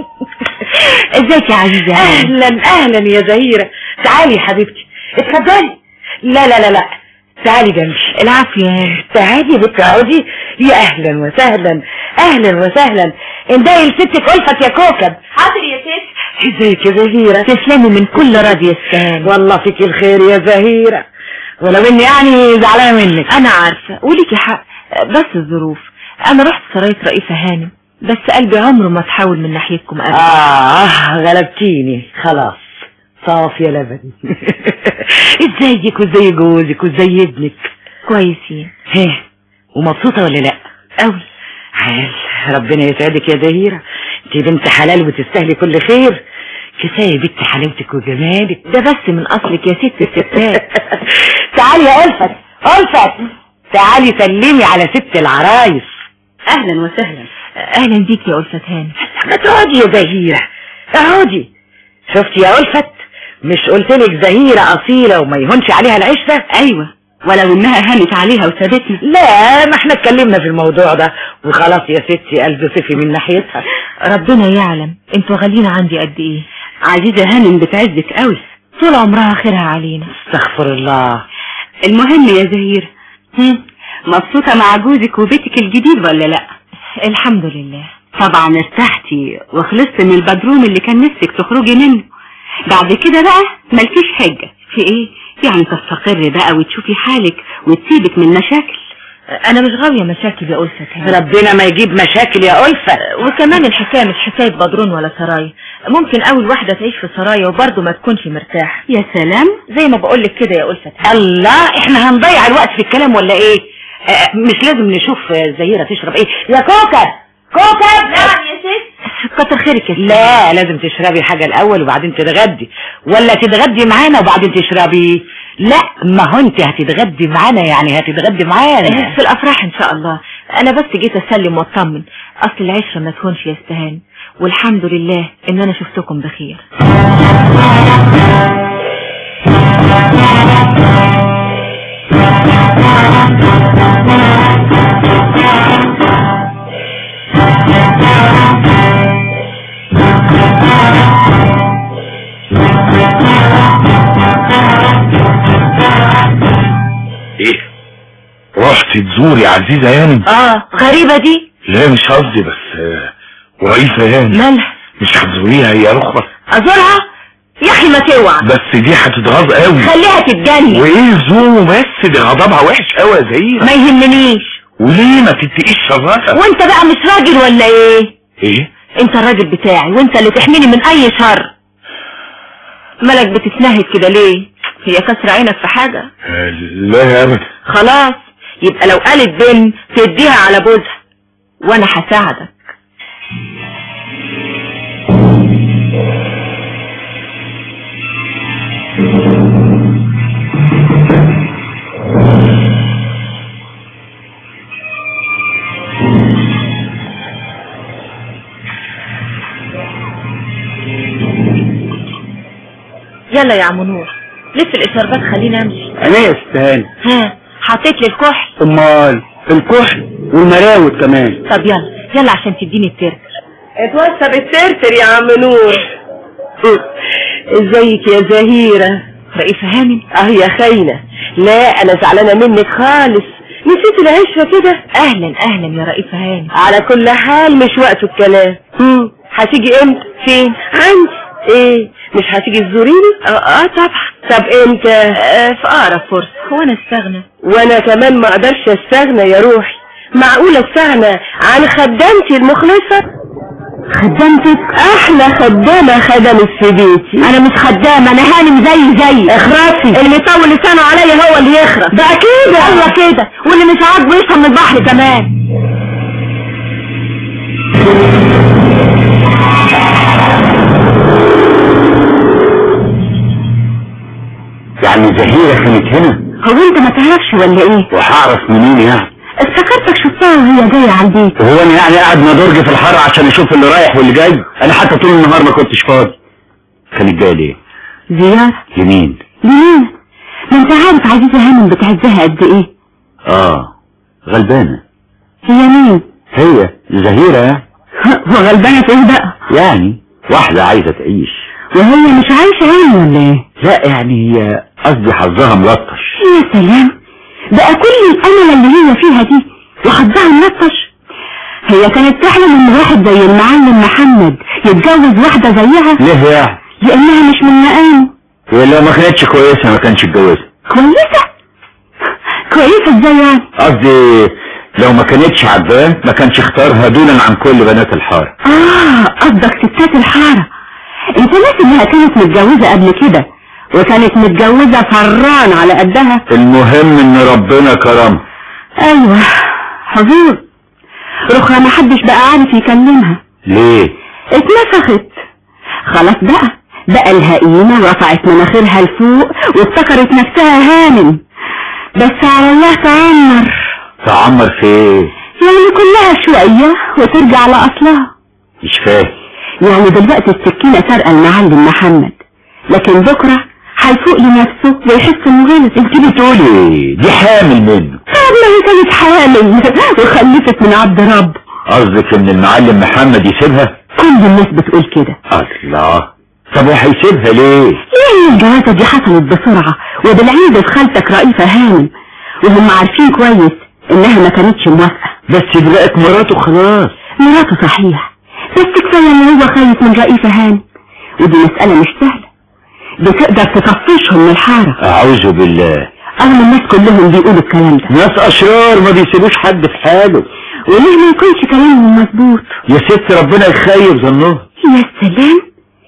ازيك يا عزيزي يا هاني؟ اهلا اهلا يا زهيرة تعالي يا حبيبتي اتفضلي لا لا لا لا تعالي جنبي العافيه يا هاني. تعالي يا بنت اقعدي يا اهلا وسهلا اهلا وسهلا اندهي لستك ألفت يا كوكب حاضر يا ست ازيك يا زهيرة تسلمي من كل راضي السهام والله فيك الخير يا زهيرة ولو اني يعني زعلانة منك انا عارفه وليكي حق بس الظروف انا رحت سراية رئيسة هانم بس قلبي عمره ما تحاول من ناحيتكم ابدا اه غلبتيني خلاص صاف يا لبن ازيك وازاي جوزك وازاي ابنك كويسين هيه ومبسوطة ولا لا قوي حال ربنا يسعدك يا زهيرة انت بنت حلال وتستاهلي كل خير كفاية بنت حلاوتك وجمالك ده بس من اصلك يا ست الستات تعالي يا ألفت ألفت تعالي سلمي على ست العرايس اهلا وسهلا اهلا بيك يا ألفة هانم ما تقعدي يا زهيرة اقعدي شفتي يا ألفت مش قلتلك زهيرة أصيلة وما يهونش عليها العشرة ايوه ولو انها هانت عليها وسابتني لا ما احنا اتكلمنا في الموضوع ده وخلاص يا ستي قلب صفي من ناحيتها ربنا يعلم انتوا غاليين عندي قد ايه عزيزة هانم بتعزك قوي طول عمرها خيرها علينا استغفر الله المهم يا زهير مبسوطة مع جوزك وبيتك الجديد ولا لا الحمد لله طبعا ارتحتي وخلصت من البدروم اللي كان نفسك تخرجي منه بعد كده بقى مالكيش حجة في ايه يعني تستقري بقى وتشوفي حالك وتسيبك من مشاكل انا مش غاوية مشاكل يا ألفة ربنا ما يجيب مشاكل يا ألفة وكمان الحكاية مش حكاية بدرون ولا سرايا ممكن اول واحدة تعيش في سرايا وبرضه ما تكونش مرتاح يا سلام زي ما بقولك كده يا ألفة الله احنا هنضيع الوقت في الكلام ولا ايه اه مش لازم نشوف اه زهيرة تشرب ايه يا كوكب كوكب نعم يا ست كتر خيرك يا ست لا لازم تشربي حاجة الأول وبعدين تتغدي ولا تتغدي معانا وبعدين تشربي لا ما هو انت هتتغدي معانا يعني هتتغدي معانا في الافراح ان شاء الله انا بس جيت اسلم واطمن اصل العشره ما تهونش يا استهان والحمد لله ان انا شفتكم بخير ايه رحت تزوري عزيزة هانم اه غريبه دي لا مش قصدي بس آه، ورئيسة هانم مالها مش هتزوريها هي الاخرى ازورها يا اخي ما توعى بس دي هتتغاظ قوي خليها تتجنن وايه زومه بس دي غضبها وحش قوي يا زهير ما يهمنيش وليه ما تتقيش شرها وانت بقى مش راجل ولا ايه ايه انت الراجل بتاعي وانت اللي تحميني من اي شر مالك بتتنهد كده ليه هي كسر عينك في حاجة آه، لا يا ابدا خلاص يبقى لو قالت بن تديها على جوزها وانا هساعدك يلا يا عم نور لف الاشاربات خلينا امشي انا يا استهان ها حطيت لي الكحل امال الكحل والمراود كمان طب يلا يلا عشان تديني الترتر اتوسى بالترتر يا عم نور ازيك يا زهيرة رئيسة هانم اه يا خاينة لا انا زعلانة منك خالص نسيت العشرة كده اهلا اهلا يا رئيسة هانم على كل حال مش وقته الكلام مم. هتيجي امتى فين عندي ايه مش هتيجي تزوريني اه, آه طبعا طب امتى آه في اقرب فرصة هو انا استغنى وانا كمان ما اقدرش استغنى يا روحي معقولة استغنى عن خدامتي المخلصة خدامتك احلى خدامة خدمت في بيتي انا مش خدامة انا هانم زي زي اخرسي اللي يطول لسانه عليا هو اللي يخرس بقى كده ايوه كده واللي مش عاجبه يشرب من البحر كمان يعني زهيرة كانت هنا هو انت ما تعرفش ولا ايه وهعرف منين يعني افتكرتك شفتها وهي جاية على البيت هو انا يعني قاعد مدرج في الحر عشان اشوف اللي رايح واللي جاي انا حتى طول النهار ما كنتش فاضي كانت جايه ليه زيارة لمين لمين ما انت عارف عزيزة هانم بتعزها قد ايه اه غلبانه هي مين هي زهيرة يعني وغلبانة في ايه بقى يعني واحدة عايزة تعيش وهي مش عايشة يعني ولا ايه لا يعني هي قصدي حظها ملطش يا سلام بقى كل الامل اللي هي فيها دي وحظها منطش هي كانت تحلم ان واحد زي المعلم محمد يتجوز واحدة زيها ليه يعني لانها مش من مقامه هي لو ما كانتش كويسة ما كانش اتجوزها كويسة كويسة ازاي يعني قصدي لو ما كانتش عجباه ما كانش اختارها دونا عن كل بنات الحارة اه قصدك ستات الحارة انت ناسي انها كانت متجوزة قبل كده وكانت متجوزة فران على قدها المهم ان ربنا كرمها ايوه حضور رخرة ما حدش بقى عارف يكلمها ليه اتنفخت خلاص بقى بقى لها قيمة ورفعت مناخيرها لفوق وافتكرت نفسها هانم بس على الله تعمر تعمر في ايه يعني كلها شوية وترجع لأصلها مش فاهم يعني دلوقتي السكينة سرقة المعلم محمد لكن بكرة هيفوق لنفسه ويحس انه غلط انت بتقولي دي حامل منه طب ما هي كانت حامل وخلفت من عبد رب قصدك ان المعلم محمد يسيبها كل الناس بتقول كده الله طب وهيسيبها ليه ليه الجوازة دي حصلت بسرعة وبالعيد في خالتك رئيسة هانم وهم عارفين كويس انها ما كانتش موافقة بس دي بقت مراته خلاص مراته صحيح بس كفاية ان هو خايف من رئيسة هانم ودي مسألة مش سهلة بتقدر تطفشهم من الحارة اعوذ بالله اغلب الناس كلهم بيقولوا الكلام ده ناس اشرار ما بيسيبوش حد في حاله وليه ما يكونش كلامهم مظبوط يا ست ربنا يخيب ظنهم يا سلام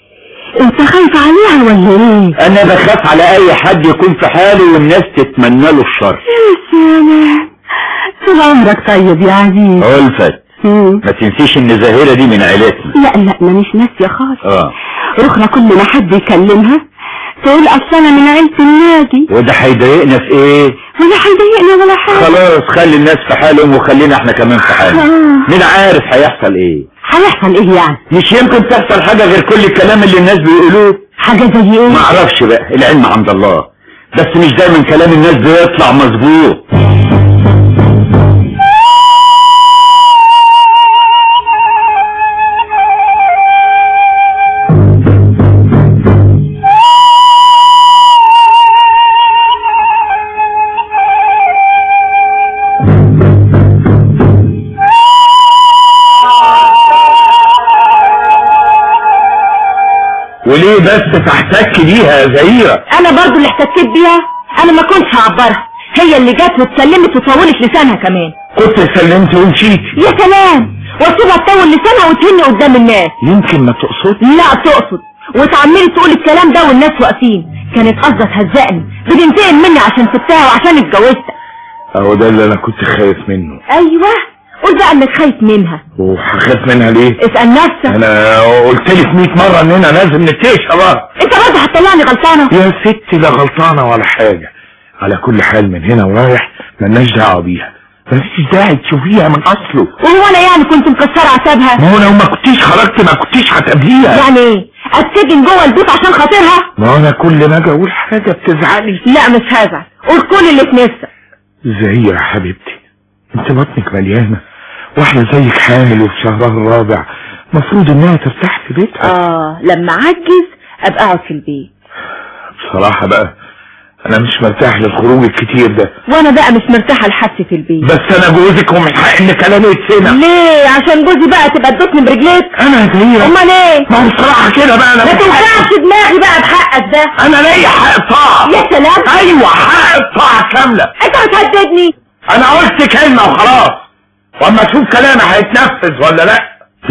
انت خايف عليها ولا ايه انا بخاف على اي حد يكون في حاله والناس تتمنى له الشر يا سلام طول عمرك طيب يا عزيز ألفت مم. ما تنسيش ان زهيرة دي من عيلتنا لا لا ما مش ناسية خالص اه رخرة كل ما حد يكلمها تقول اصل انا من عيلة النادي وده هيضايقنا في ايه ولا هيضايقنا ولا حاجة خلاص خلي الناس في حالهم وخلينا احنا كمان في حالنا آه. مين عارف هيحصل ايه هيحصل ايه يعني مش يمكن تحصل حاجة غير كل الكلام اللي الناس بيقولوه حاجة زي ايه ما اعرفش بقى العلم عند الله بس مش دايما كلام الناس بيطلع مظبوط وليه بس تحتك بيها يا زهيرة انا برضو اللي احتكيت بيها انا ما كنتش هعبرها هي اللي جت واتسلمت وطولت لسانها كمان كنت سلمت ومشيتي يا سلام واسيبها تطول لسانها وتهني قدام الناس يمكن ما تقصد لا تقصد وتعملي تقول الكلام ده والناس واقفين كانت قصدها تهزقني بتنتقم مني عشان سبتها وعشان اتجوزتها اهو ده اللي انا كنت خايف منه ايوه قول بقى انك خايف منها وهخاف منها ليه اسال نفسك انا قلت لك 100 مرة اننا لازم نتقش خلاص انت برضه هتطلعني غلطانه يا ستي لا غلطانة ولا حاجة على كل حال من هنا ورايح ملناش دعوة بيها مفيش داعي تشوفيها من اصله وهو انا يعني كنت مكسره عتابها ما هو لو ما كنتيش خرجت ما كنتيش هتقابليها يعني ايه اتسجن جوه البيت عشان خاطرها ما انا كل ما اجي اقول حاجة بتزعلي لا مش هزعل قول كل اللي في نفسك زهيرة يا حبيبتي انت بطنك مليانة واحدة زيك حامل وفي شهرها الرابع مفروض انها ترتاح في بيتها اه لما عجز ابقى اقعد في البيت بصراحة بقى انا مش مرتاح للخروج الكتير ده وانا بقى مش مرتاحه لحبسي في البيت بس انا جوزك ومن حق ان كلامي يتسمع ليه عشان جوزي بقى تبقى تدوسني برجليك انا يا زهيرة امال ايه ما هو بصراحة كده بقى انا ما مش توجعش دماغي بقى بحقك ده انا ليا حق طاعة يا سلام ايوه حق الطاعة كاملة انت هتهددني انا قلت كلمة وخلاص واما اشوف كلامي هيتنفذ ولا لا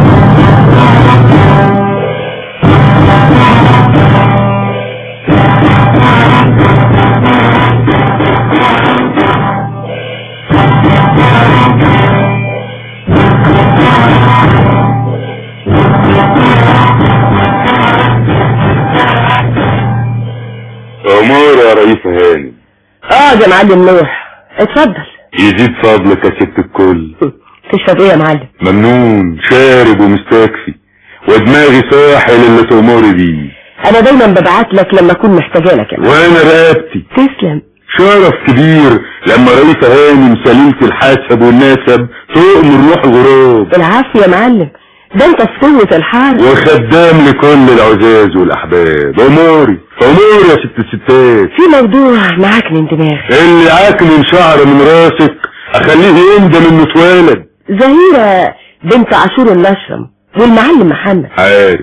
أمور يا رئيس هاني اه يا معلم نوح اتفضل يزيد فضلك يا ست الكل تشرب ايه يا معلم ممنون شارب ومستكفي ودماغي ساحل اللي تأمري بيه انا دايما ببعت لك لما اكون محتاجه لك يا معلم وانا رقبتي تسلم شرف كبير لما رئيس هاني مسلمة الحسب والنسب تؤمر روح الغراب العافيه يا معلم ده انت في قوه الحرب وخدام لكل العزاز والاحباب اموري اموري يا ست الستات في موضوع معاك من دماغي اللي عاكن شعر من راسك اخليه يندم انه اتولد زهيرة بنت عاشور النشرم والمعلم محمد عارف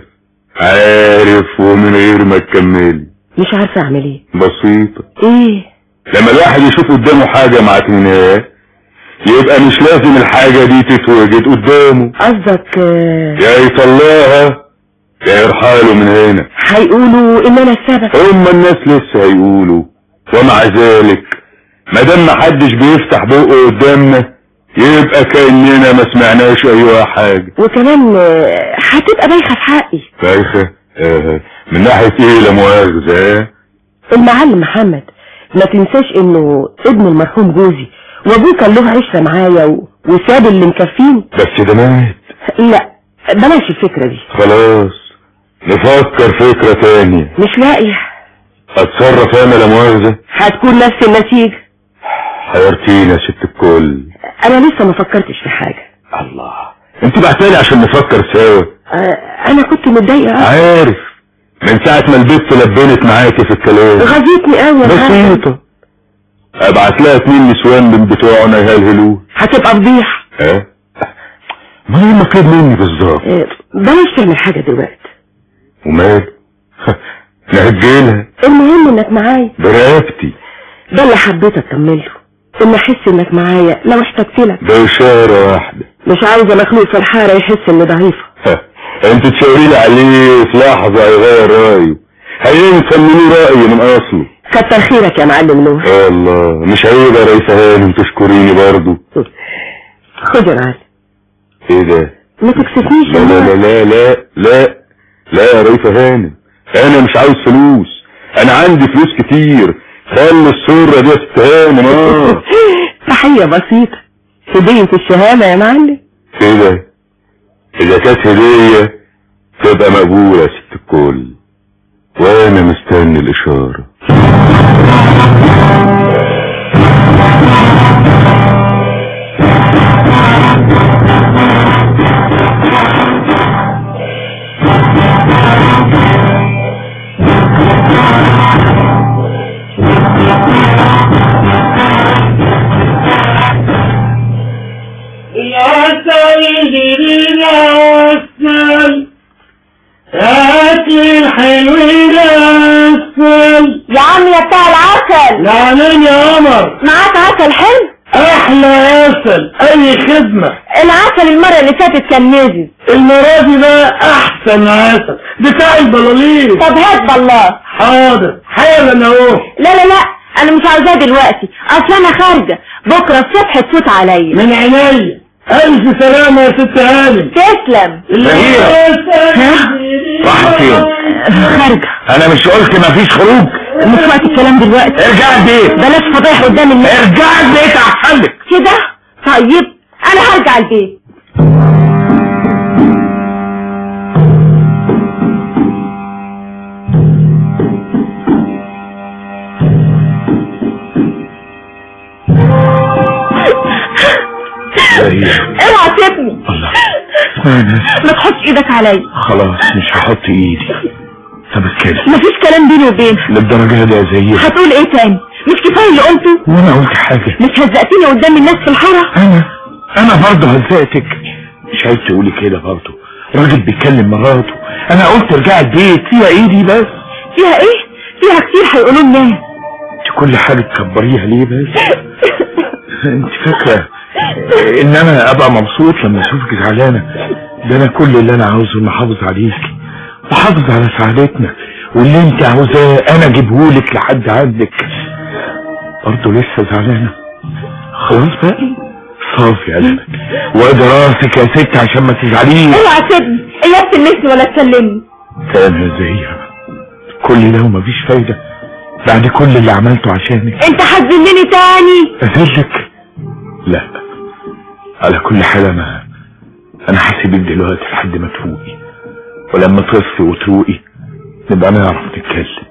عارف ومن غير ما تكملي مش عارفه اعمل ايه بسيطة ايه لما الواحد يشوف قدامه حاجة ما عتمناها يبقى مش لازم الحاجة دي تتوجد قدامه قصدك آه، يا يطلعها يا يرحاله من هنا هيقولوا ان انا السبب هما الناس لسه هيقولوا ومع ذلك ما دام محدش بيفتح بقه قدامنا يبقى كأننا ما سمعناش ايوه حاجة وكمان آه، هتبقى بايخه في حقي بايخة آه، من ناحية ايه لا مؤاخذة آه؟ المعلم محمد ما تنساش انه ابن المرحوم جوزي وابوه كان له عشره معايا و... وساب اللي مكفيني بس ده مات لا بلاش الفكره دي خلاص نفكر فكرة تانية مش لاقيه اتصرف انا لا مؤاخذة هتكون نفس النتيجه حيرتينا يا ست الكل انا لسه ما فكرتش في حاجه الله انت بعتلي عشان نفكر سوا آه، انا كنت متضايقه أوي. عارف من ساعة ما البت لبنت معاكي في الكلام غزيتني قوي يا محمد. بسيطة ابعت لها اتنين نسوان من بتوعنا يهلهلوه هتبقى فضيحه ها ما هي المطلوب مني بالظبط آه، بلاش تعمل حاجه دلوقتي ومال نأجلها المهم انك معايا برقبتي ده اللي حبيت اكمله ان احس انك معايا لو احتجت لك بإشارة واحدة مش عايزه مخلوق في الحاره يحس اني ضعيفه ها، انت تشاوري لي عليه في لحظة هيغير رأيه هينسى من رأيي من اصله كتر خيرك يا معلم نوح يا الله مش عيب يا ريس هانم تشكريني برضو خد يا معلم ايه ده ما تكسفنيش لا يا لا لا معلم. لا لا لا لا يا ريس هانم انا مش عاوز فلوس انا عندي فلوس كتير خلي الصورة دي يا ست هانم اه تحيه بسيطه هديه الشهاده يا معلم كده اذا كانت هدية تبقى مقبولة يا ست الكل وانا مستني الاشارة العسل يجري العسل هات الحلو يا بتاع العسل نعمين يا قمر معاك عسل حلو احلى عسل اي خدمة العسل المرة اللي فاتت كان نزل المرة دي بقى احسن عسل بتاع البلالين طب هات بالله حاضر حالا اهو لا لا لا انا مش عاوزاه دلوقتي اصل انا خارجة بكرة الصبح تفوت عليا من عينيا الف سلامة يا ست هانم تسلم راحت فين خارجة انا مش قلت مفيش خروج مش وقت الكلام دلوقتي ارجع البيت بلاش فضايح قدام الناس ارجع البيت احسن لك كده طيب انا هرجع البيت زهيرة اوعى تسيبني الله اسمعي بس ما تحطش ايدك عليا خلاص مش هحط ايدي طب اتكلم مفيش كلام بيني وبينك للدرجة دي يا زهيرة هتقول ايه تاني مش كفايه اللي قلته وانا قلت حاجة مش هزقتني قدام الناس في الحاره انا انا برضه هزقتك مش عايز تقولي كده برضه راجل بيتكلم مراته انا قلت ارجع البيت فيها ايدي بس فيها ايه فيها كتير هيقولوا الناس انت كل حاجة تكبريها ليه بس انت فاكرة ان انا ابقى مبسوط لما اشوفك زعلانة ده انا كل اللي انا عاوزه ان احافظ عليكي واحافظ على سعادتنا واللي انت عاوزاه انا اجيبهولك لحد عندك برضه لسه زعلانة خلاص بقى صافي قلبك وادي راسك يا ست عشان ما تزعليش اوعى تسيبني اياك تلمسني ولا تكلمني كلام يا زهيرة كل ده ومفيش فايدة بعد كل اللي عملته عشانك انت هتذلني تاني أذلك لا على كل حال أنا أنا هسيبك دلوقتي لحد ما تفوقي ولما تصفي وتروقي نبقى نعرف نتكلم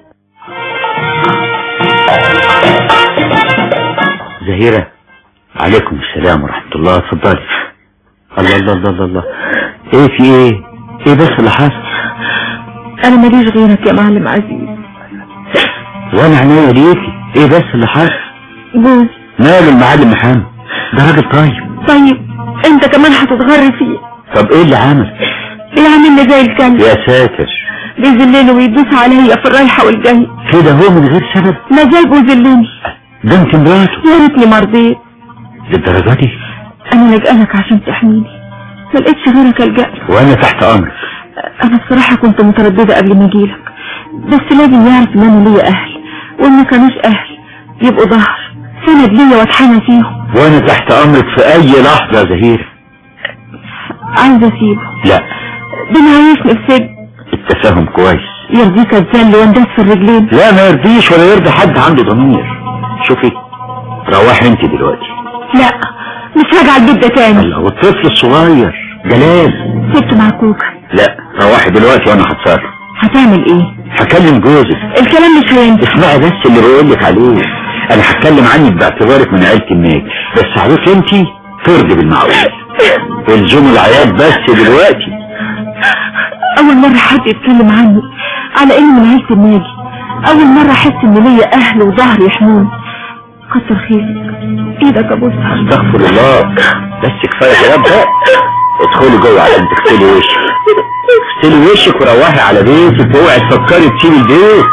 زهيرة عليكم السلام ورحمة الله اتفضلي الله الله الله الله, الله. ايه في ايه ايه بس اللي حصل انا ماليش غيرك يا معلم عزيز وانا عناية ليكي ايه بس اللي حصل جوزي ماله المعلم محمد ده راجل طيب طيب انت كمان هتتغر فيه طب ايه اللي عمل بيعملني زي الكلب يا ساتر بيذلني ويدوس عليا في الرايحة والجاية كده هو من غير سبب مزاجه يذلني ده انت مراته يا ريتني مرضيت للدرجة دي انا لجألك عشان تحميني ما لقيتش غيرك الجأ له. وانا تحت امرك انا بصراحة كنت مترددة قبل ما اجيلك بس لازم يعرف ان انا ليا اهل وان ما كانوش اهل يبقوا ظهر سند ليا واتحمى فيهم وانا تحت امرك في اي لحظة يا زهير عايزة اسيبه لا ده انا عايشني في سجن التفاهم كويس يرضيك اتذل واندس في الرجلين لا ما يرضيش ولا يرضي حد عنده ضمير شوفي روحي انت دلوقتي لا مش هرجع البيت ده تاني الله والطفل الصغير جلال سبت مع كوكا لا روحي دلوقتي وانا هتصرف هتعمل ايه هكلم جوزك الكلام مش هينفع اسمعي بس اللي بقول لك عليه انا هتكلم عنك باعتبارك من عيلة الناس بس عليك انت ترضي بالمعقول الزوم العيال بس دلوقتي اول مرة حد يتكلم عني على اني من عيلة النادي اول مرة احس ان ليا اهل وظهر يحموني كتر خيرك ايدك ابوسها استغفر الله بس كفايه كلام بقى ادخلي جوه عشان تغسلي وشك اغسلي وشك وروحي على بيتك اوعي تفكري تسيبي البيت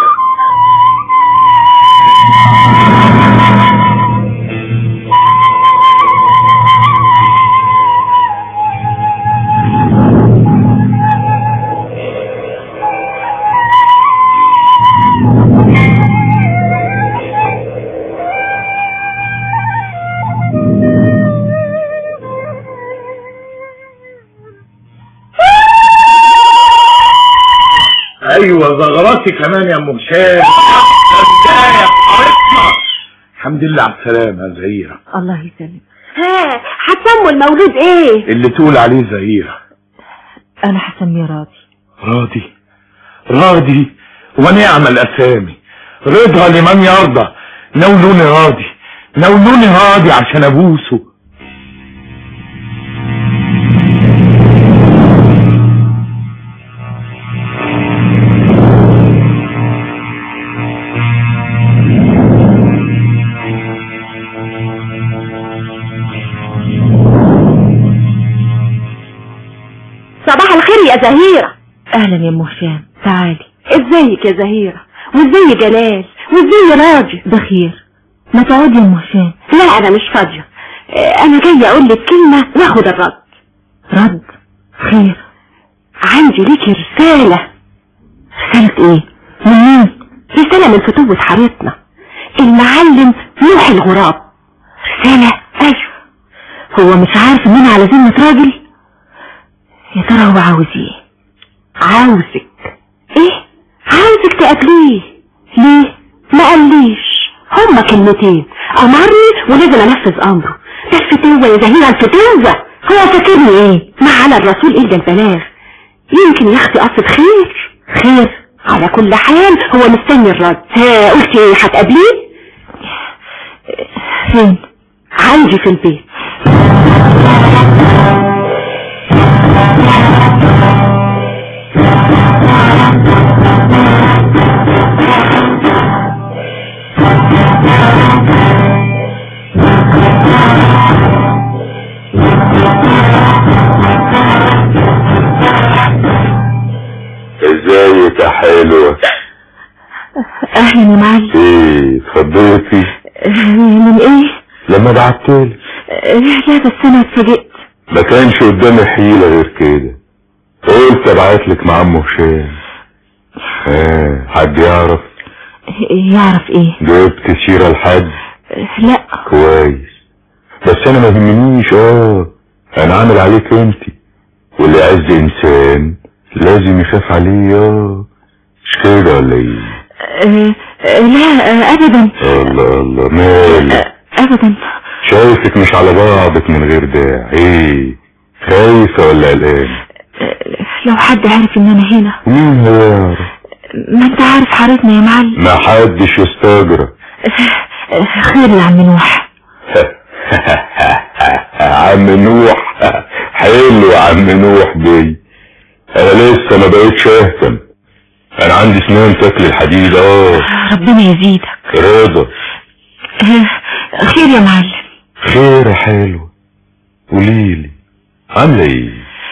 ايوه زغراتي كمان يا ام هشام الحمد لله على السلامة يا زهيرة الله يسلمك ها هتسموا المولود ايه اللي تقول عليه زهيرة انا هسميه راضي راضي راضي ونعم الاسامي رضا لمن يرضى نولوني راضي نولوني راضي عشان ابوسه صباح الخير يا زهيرة اهلا يا ام هشام تعالي ازيك يا زهيرة وازاي جلال وازاي يا راجل بخير ما تقعدي يا ام هشام لا انا مش فاضيه آه، انا جايه اقول لك كلمه واخد الرد رد خير عندي ليكي رساله رساله ايه من مين رساله من فتوة حارتنا المعلم نوح الغراب رساله ايوه هو مش عارف اننا على ذمه راجل يا ترى هو عاوز ايه عاوزك ايه عاوزك تقابليه ليه ما قاليش هما كلمتين امرني ولازم انفذ امره ده الفتوة يا زهيرة الفتوة هو فاكرني ايه ما على الرسول الا البلاغ يمكن يا اختي قصد خير خير على كل حال هو مستني الرد ها قلتي ايه هتقابليه فين عندي في البيت ازيك يا حلوة اهلا يا معلم ايه اتفضلتي من ايه لما بعتلي لا بس انا اتفاجئت ما كانش قدامي حيلة غير كده قلت ابعتلك مع ام هشام اه حد يعرف يعرف ايه جبت سيرة لحد لا كويس بس انا ما يهمنيش اه انا عامل عليك انت واللي يعز انسان لازم يخاف عليه اه مش كده ولا ايه آه، آه، لا آه، ابدا الله الله مالك آه، ابدا شايفك مش على بعضك من غير داعي ايه خايفة ولا قلقان آه، لو حد عارف ان انا هنا مين هيعرف ما انت عارف حارتنا يا معلم ما حدش يستجرى آه، آه، خير يا عم نوح عم نوح حلو عم نوح دي انا لسه ما بقيتش اهتم انا عندي سنان تاكل الحديد اه ربنا يزيدك رضا آه، خير يا معلم خير يا حلو قوليلي عامله ايه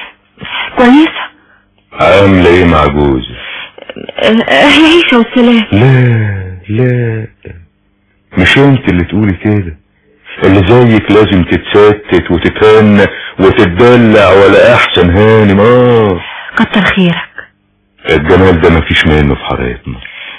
كويسة عامله ايه مع جوزك آه، آه، هي عيشة والسلام لا لا مش انت اللي تقولي كده اللي زيك لازم تتستت وتتهنى وتتدلع ولا احسن هانم اه كتر خيرك الجمال ده مفيش منه في حارتنا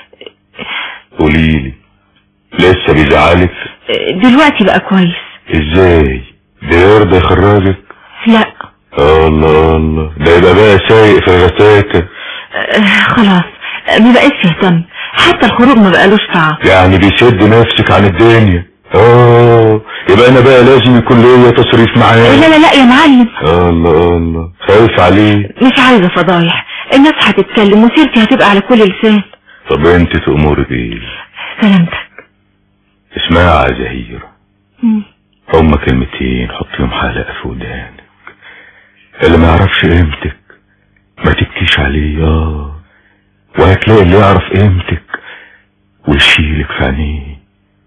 قوليلي لسه بيزعلك آه، دلوقتي بقى كويس ازاي ده يرضى يخرجك لا الله الله ده يبقى بقى سايق في الغتاتة آه، خلاص آه، ما بقتش يهتم حتى الخروج ما بقالوش طعم يعني بيسد نفسك عن الدنيا اه يبقى انا بقى لازم يكون ليا تصريف لا معاه لا لا يا معلم الله الله خايف عليه مش عايزة فضايح الناس هتتكلم وسيرتي هتبقى على كل لسان طب انت تأمري بايه سلامتك اسمعي يا زهيرة مم. هما كلمتين حطيهم حلقة في ودانك اللي ما يعرفش قيمتك ما تبكيش عليه اه وهتلاقي اللي يعرف قيمتك ويشيلك في عينيه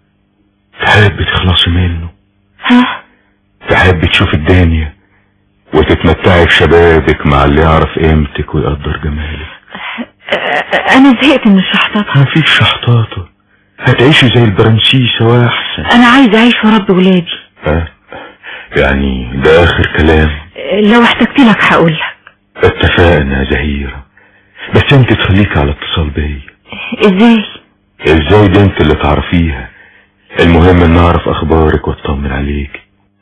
تحب تخلصي منه ها تحب تشوف الدنيا وتتمتعي بشبابك مع اللي يعرف قيمتك ويقدر جمالك آه، انا زهقت من الشحططة مفيش شحطاطة هتعيشي زي البرنسيسة واحسن انا عايزة اعيش ورب ولادي ها يعني ده اخر كلام آه، لو احتجت لك هقول لك اتفقنا يا زهيرة بس انت تخليك على اتصال بيا ازاي ازاي دي انت اللي تعرفيها المهم ان اعرف اخبارك واطمن عليك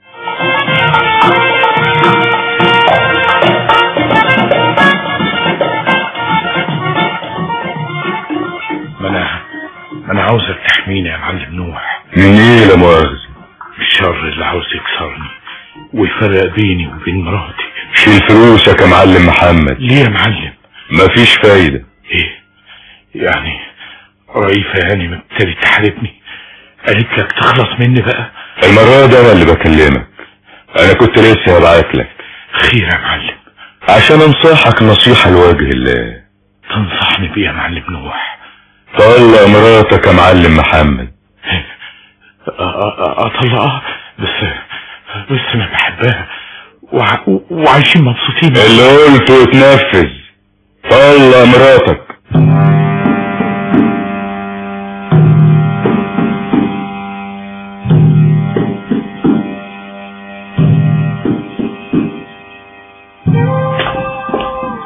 ما انا ما انا عاوزك تحميني يا معلم نوح من ايه لا مؤاخذة الشر اللي عاوز يكسرني ويفرق بيني وبين مراتي شيل فلوسك يا معلم محمد ليه يا معلم مفيش فايدة ايه يعني رئيفة هاني ما ابتدت تحاربني قالت لك تخلص مني بقى المرة دي انا اللي بكلمك انا كنت لسه هبعت لك خير يا معلم عشان انصحك نصيحة لوجه الله تنصحني بيه يا معلم نوح طلق مراتك يا معلم محمد أ- أ- أ- اطلقها بس بس انا بحبها وع... وعايشين مبسوطين اللي قلته اتنفذ طلق مراتك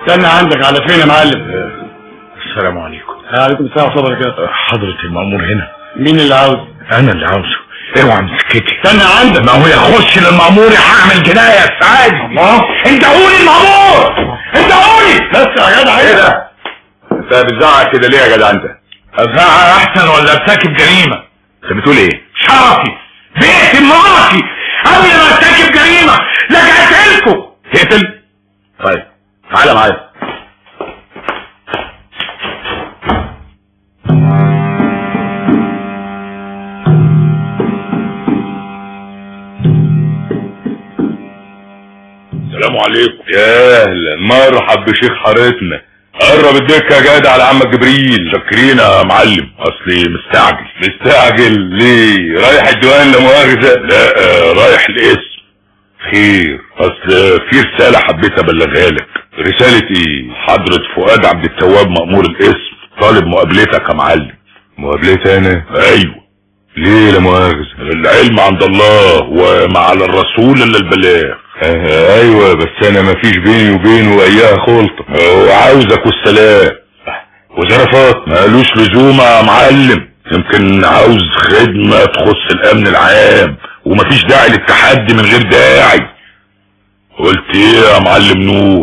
استنى عندك على فين يا معلم السلام عليكم عليكم السلام ورحمه الله وبركاته حضرة المأمور هنا مين اللي عاوز انا اللي عاوزه اوعى مسكتي استنى عندك ما هو يخش للمأمور هعمل جناية عادي الله انت قولي المأمور انت قولي بس يا جدع ايه ده انت بتزعق كده ليه يا جدع انت ازعق احسن ولا ارتكب جريمة انت بتقول ايه شرفي بيت مراتي قبل ما ارتكب جريمة لجأت لكم تقتل طيب تعالى معايا السلام عليكم يا اهلا مرحب بشيخ حارتنا قرب الدكه يا جدع على عمك جبريل شاكرين يا معلم اصلي مستعجل مستعجل ليه رايح الديوان لا مؤاخذه لا آه، رايح الاسم خير اصل في رسالة حبيت ابلغها لك رساله ايه حضرة فؤاد عبد التواب مأمور الاسم طالب مقابلتك يا معلم مقابلتي انا ايوه ليه لا مؤاخذه العلم عند الله وما على الرسول الا البلاغ آه ايوه بس انا مفيش بيني وبينه اياها خلطه وعاوزك والسلام وزرفات مالوش لزوم يا معلم يمكن عاوز خدمة تخص الامن العام ومفيش داعي للتحدي من غير داعي قلت ايه يا معلم نوح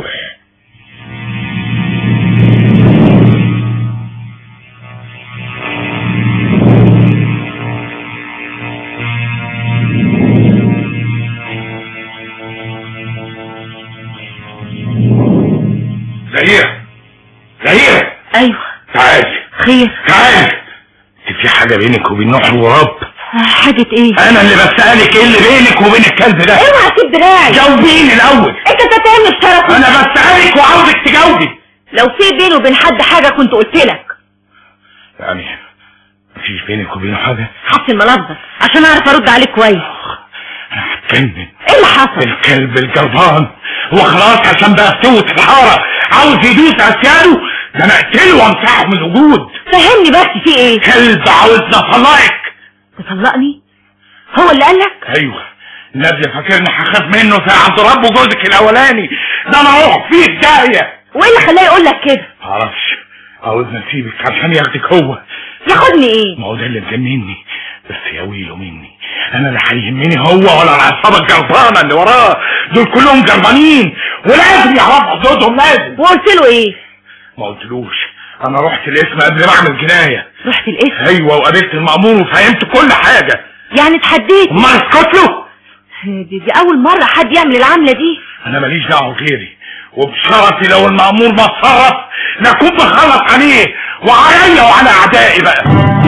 زهيرة زهيرة ايوه تعالي خير تعالي انت في حاجة بينك وبين نوح الغراب حاجة ايه انا اللي بسألك ايه اللي بينك وبين الكلب ده اوعى تسيب دراعي جاوبيني الاول انت تتهمني بشرفي انا بسألك وعاوزك تجاوبي لو في بيني وبين حد حاجة كنت قلت لك يعني مفيش بينك وبينه حاجة حسن ملفظك عشان اعرف ارد عليك كويس انا هتجنن ايه اللي حصل الكلب الجربان هو خلاص عشان بقى في سوة الحارة عاوز يدوس اسياده ده انا اقتله وامسحه من الوجود فهمني بس في ايه كلب عاوزني اطلقك تطلقني هو اللي قالك ايوه النبي فاكرني هخاف منه في عند ربه جوزك الاولاني ده انا اروح فيه الداهية وايه اللي خلاه يقول لك كده معرفش عاوزني اسيبك عشان ياخدك هو ياخدني ايه ما هو ده اللي مجنني بس يا ويله مني انا لا هيهمني هو ولا العصابه الجربانه اللي وراه دول كلهم جربانين ولازم يعرفوا حدودهم لازم وقلت له ايه ما قلتلوش انا رحت الاسم قبل ما اعمل جنايه رحت الاسم ايوه وقابلت المأمور وفهمت كل حاجه يعني اتحديت امال اسكت له دي, دي اول مرة حد يعمل العملة دي انا ماليش دعوه غيري وبشرفي لو المأمور ما اتصرف نكون بخلص عليه وعليا وعلى اعدائي بقى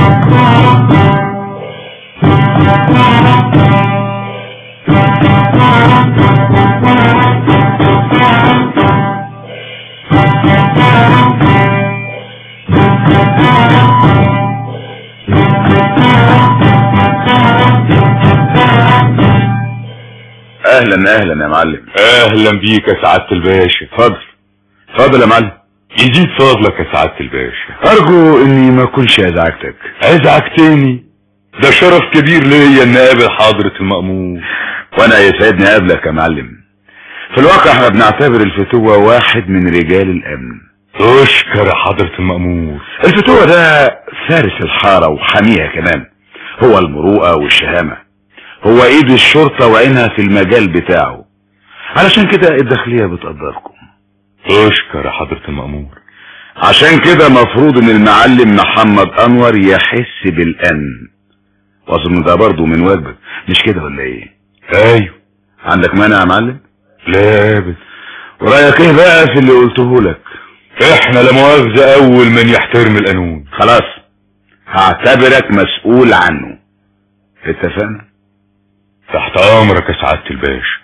اهلا اهلا يا معلم اهلا بيك يا سعاده الباشا اتفضل اتفضل يا معلم يزيد فضلك يا سعاده الباشا ارجو اني ما اكونش ازعجتك ازعجتني ده شرف كبير ليا ان اقابل حضره المأمور وانا يسعدني اقابلك يا معلم في الواقع احنا بنعتبر الفتوة واحد من رجال الامن اشكر يا حضرة المأمور الفتوة ده فارس الحارة وحاميها كمان هو المروءة والشهامة هو ايد الشرطة وعينها في المجال بتاعه علشان كده الداخلية بتقدركم اشكر يا حضرة المأمور عشان كده مفروض ان المعلم محمد انور يحس بالامن واظن ده برضه من واجبك مش كده ولا ايه ايوه عندك مانع يا معلم لا ابدا ورايك ايه بقى في اللي قلته لك احنا لا مؤاخذة اول من يحترم القانون خلاص هعتبرك مسؤول عنه اتفقنا تحت امرك يا سعادة الباشا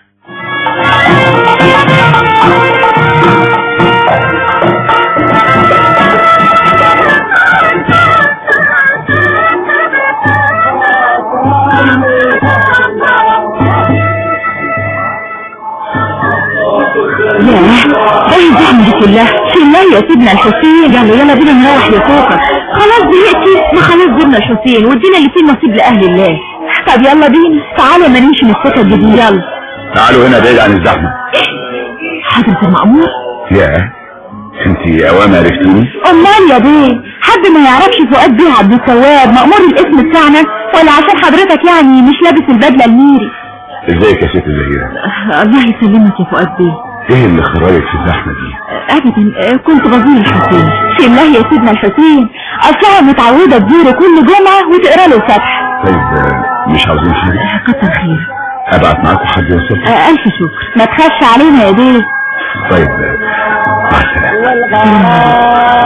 ياه ايه الزحمة دي كلها لا يا سيدنا الحسين يعني يلا بينا نروح يا كوكا خلاص زهقتي ما خلاص زرنا الحسين وادينا اللي فيه نصيب لاهل الله طب يلا بينا تعالى ما نمشي من السكة دي يلا تعالوا هنا بعيد عن الزحمة حضرة المأمور يا انت اوام عرفتيني امال يا بيه حد ما يعرفش فؤاد بيه عبد التواب مأمور الاسم بتاعنا ولا عشان حضرتك يعني مش لابس البدلة الميري ازيك يا ست زهيرة الله يسلمك يا فؤاد بيه ايه اللي خرجك في الزحمة دي ابدا كنت بزور الحسين في الله يا سيدنا الحسين اصلها متعودة تزوره كل جمعة وتقرا له فتح طيب آه، مش عاوزين حاجة كتر خير ابعت معاكم حد يوصل الف شكر ما تخافش علينا يا بيه طيب آه، مع السلامة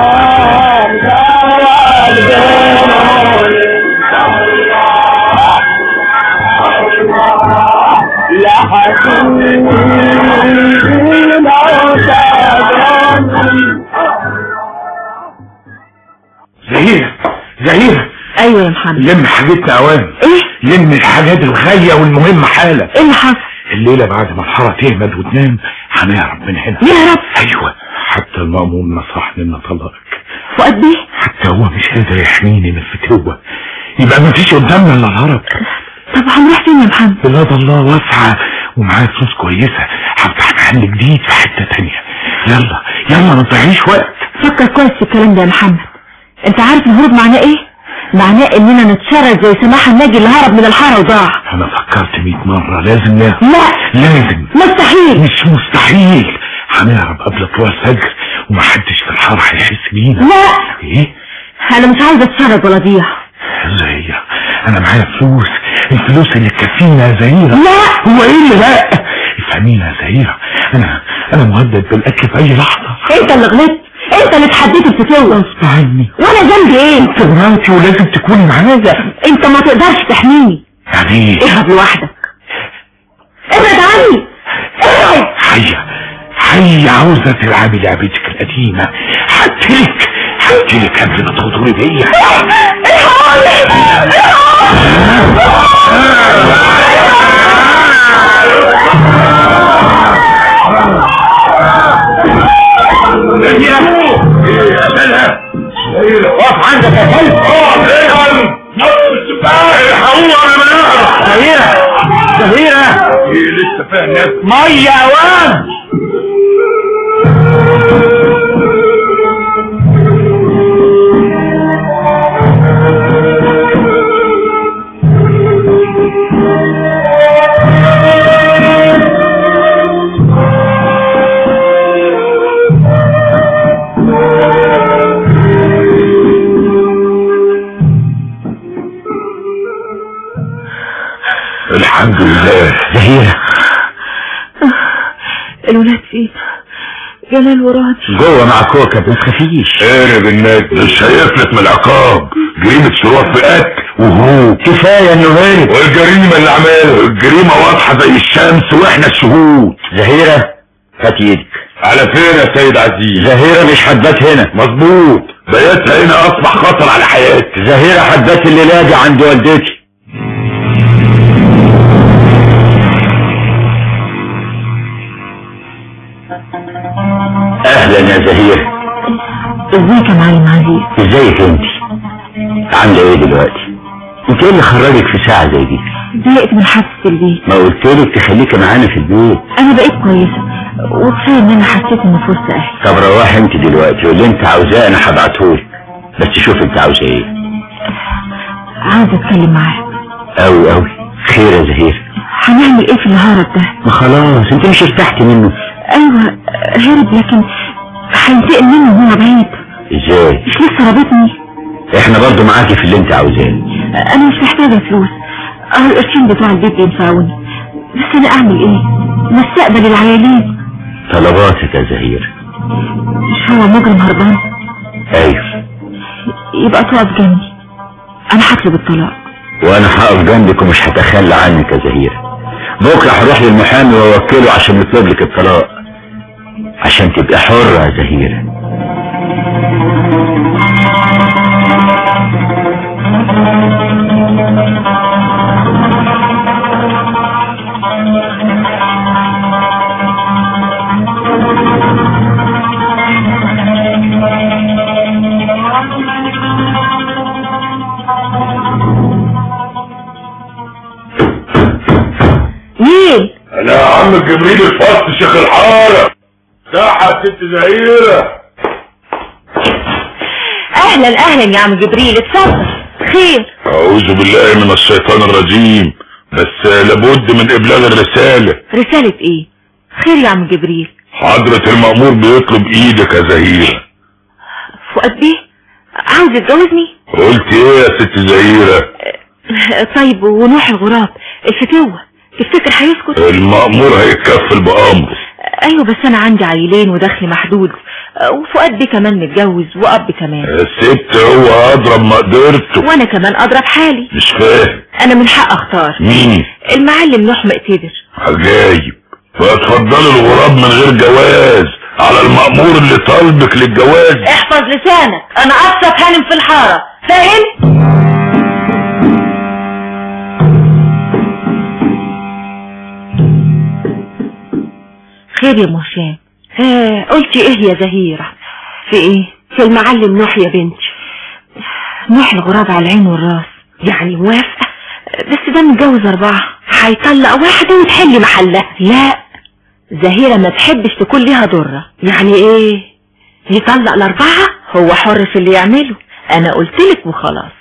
زهيرة زهيرة ايوه يا محمد لم حاجتنا اوام ايه لم الحاجات الغالية والمهمة حالا ايه اللي حصل الليلة بعد ما الحارة تهمد وتنام هنهرب من هنا يهرب ايوه حتى المأمور نصحني ان اطلقك فؤاد بيه حتى هو مش قادر يحميني من الفتوة يبقى مفيش قدامنا الا الهرب طب هنروح فين يا محمد بلاد الله واسعة ومعايا فلوس كويسة هفتح محل جديد في حتة تانية يلا يلا ما تضيعيش وقت فكر كويس في الكلام ده يا محمد انت عارف الهروب معناه ايه معناه اننا نتشرد زي سماح الناجي اللي هرب من الحارة وضاع انا فكرت مئة مرة لازم نهرب لا لازم مستحيل مش مستحيل هنهرب قبل طلوع الفجر ومحدش في الحارة هيحس بينا لا ايه انا مش عاوزة اتشرد ولا اضيع زهيرة انا معايا فلوس الفلوس اللي تكفينا يا زهيرة لا هو ايه اللي لا افهمينا يا زهيرة انا انا مهدد بالاكل في اي لحظة انت اللي غلطت انت اللي اتحديت الفتوة غصب عني وانا ذنبي ايه انت مراتي ولازم تكوني معايا انت ما تقدرش تحميني يعني ايه اهرب لوحدك ابعد عني ابعد حية حية عاوزة تلعبي لعبتك القديمة هقتلك هقتلك قبل ما تغدري بيا واقف عندك يا كلب زهيرة زهيرة ايه لسه فيها ناس مية اوان الحمد لله زهيرة الولاد فين جلال ورادي جوه مع كوكب ما تخافيش قارب الناس مش هيفلت من العقاب جريمة شروع في قتل وهروب كفاية انه هارب والجريمة اللي عملها الجريمة واضحة زي الشمس واحنا الشهود زهيرة هات ايدك على فين يا سيد عزيز زهيرة مش حبات هنا مظبوط بياتها هنا اصبح خطر على حياتي زهيرة حبات الليلة دي عند والدتي اهلا يا زهيرة ازيك يا معلم عزيز ازيك انت عاملة ايه دلوقتي انت ايه اللي خرجك في ساعة زي دي زهقت من حاسة البيت ما قلتلك تخليكي معانا في البيت انا بقيت كويسة وكفاية ان انا حسيت ان في وسط اهلي طب روحي انت دلوقتي واللي انت عاوزاه انا هبعتهولك بس شوف انت عاوزة ايه عاوزة اتكلم معاك اوي اوي خير يا زهير هنعمل ايه في الهرب ده ما خلاص انت مش ارتحتي منه ايوه هرب لكن هينتقم منه وهو بعيد ازاي مش لسه رابطني احنا برضو معاكي في اللي انت عاوزاه انا مش محتاجة فلوس اه القرشين بتوع البيت بينفعوني بس انا اعمل ايه مستقبل العيالين طلباتك يا زهير مش هو مجرم هربان ايوه يبقى تقف جنبي انا هطلب الطلاق وانا هقف جنبك ومش هتخلى عنك يا زهير بكره هروح للمحامي واوكله عشان يطلب لك الطلاق عشان تبقى حرة يا زهير مين انا يا عم جبريل الفصل شيخ الحارة ساحة ست زهيرة اهلا اهلا يا عم جبريل اتفضل خير اعوذ بالله من الشيطان الرجيم بس لابد من ابلاغ الرسالة رسالة ايه خير يا عم جبريل حضرة المأمور بيطلب ايدك يا زهيرة فؤاد بيه عاوز يتجوزني قلت ايه يا ست زهيرة آه، طيب ونوح الغراب الفتوة تفتكر هيسكت المأمور هيتكفل بأمره ايوه بس انا عندي عيلين ودخلي محدود آه، وفؤاد بيه كمان متجوز واب كمان الست هو اضرب مقدرته وانا كمان اضرب حالي مش فاهم انا من حق اختار مين المعلم نوح مقتدر عجايب فاتفضلوا الغراب من غير جواز على المأمور اللي طالبك للجواز احفظ لسانك انا ابسط هانم في الحارة فاهم خير يا مهشام ها قلتي ايه يا زهيرة في ايه في المعلم نوح يا بنتي نوح الغراب على العين والراس يعني موافقة بس ده متجوز اربعة هيطلق واحدة وتحل محلها لا زهيرة ما تحبش تكون ليها ضرة يعني ايه يطلق الاربعة هو حر في اللي يعمله انا قلتلك وخلاص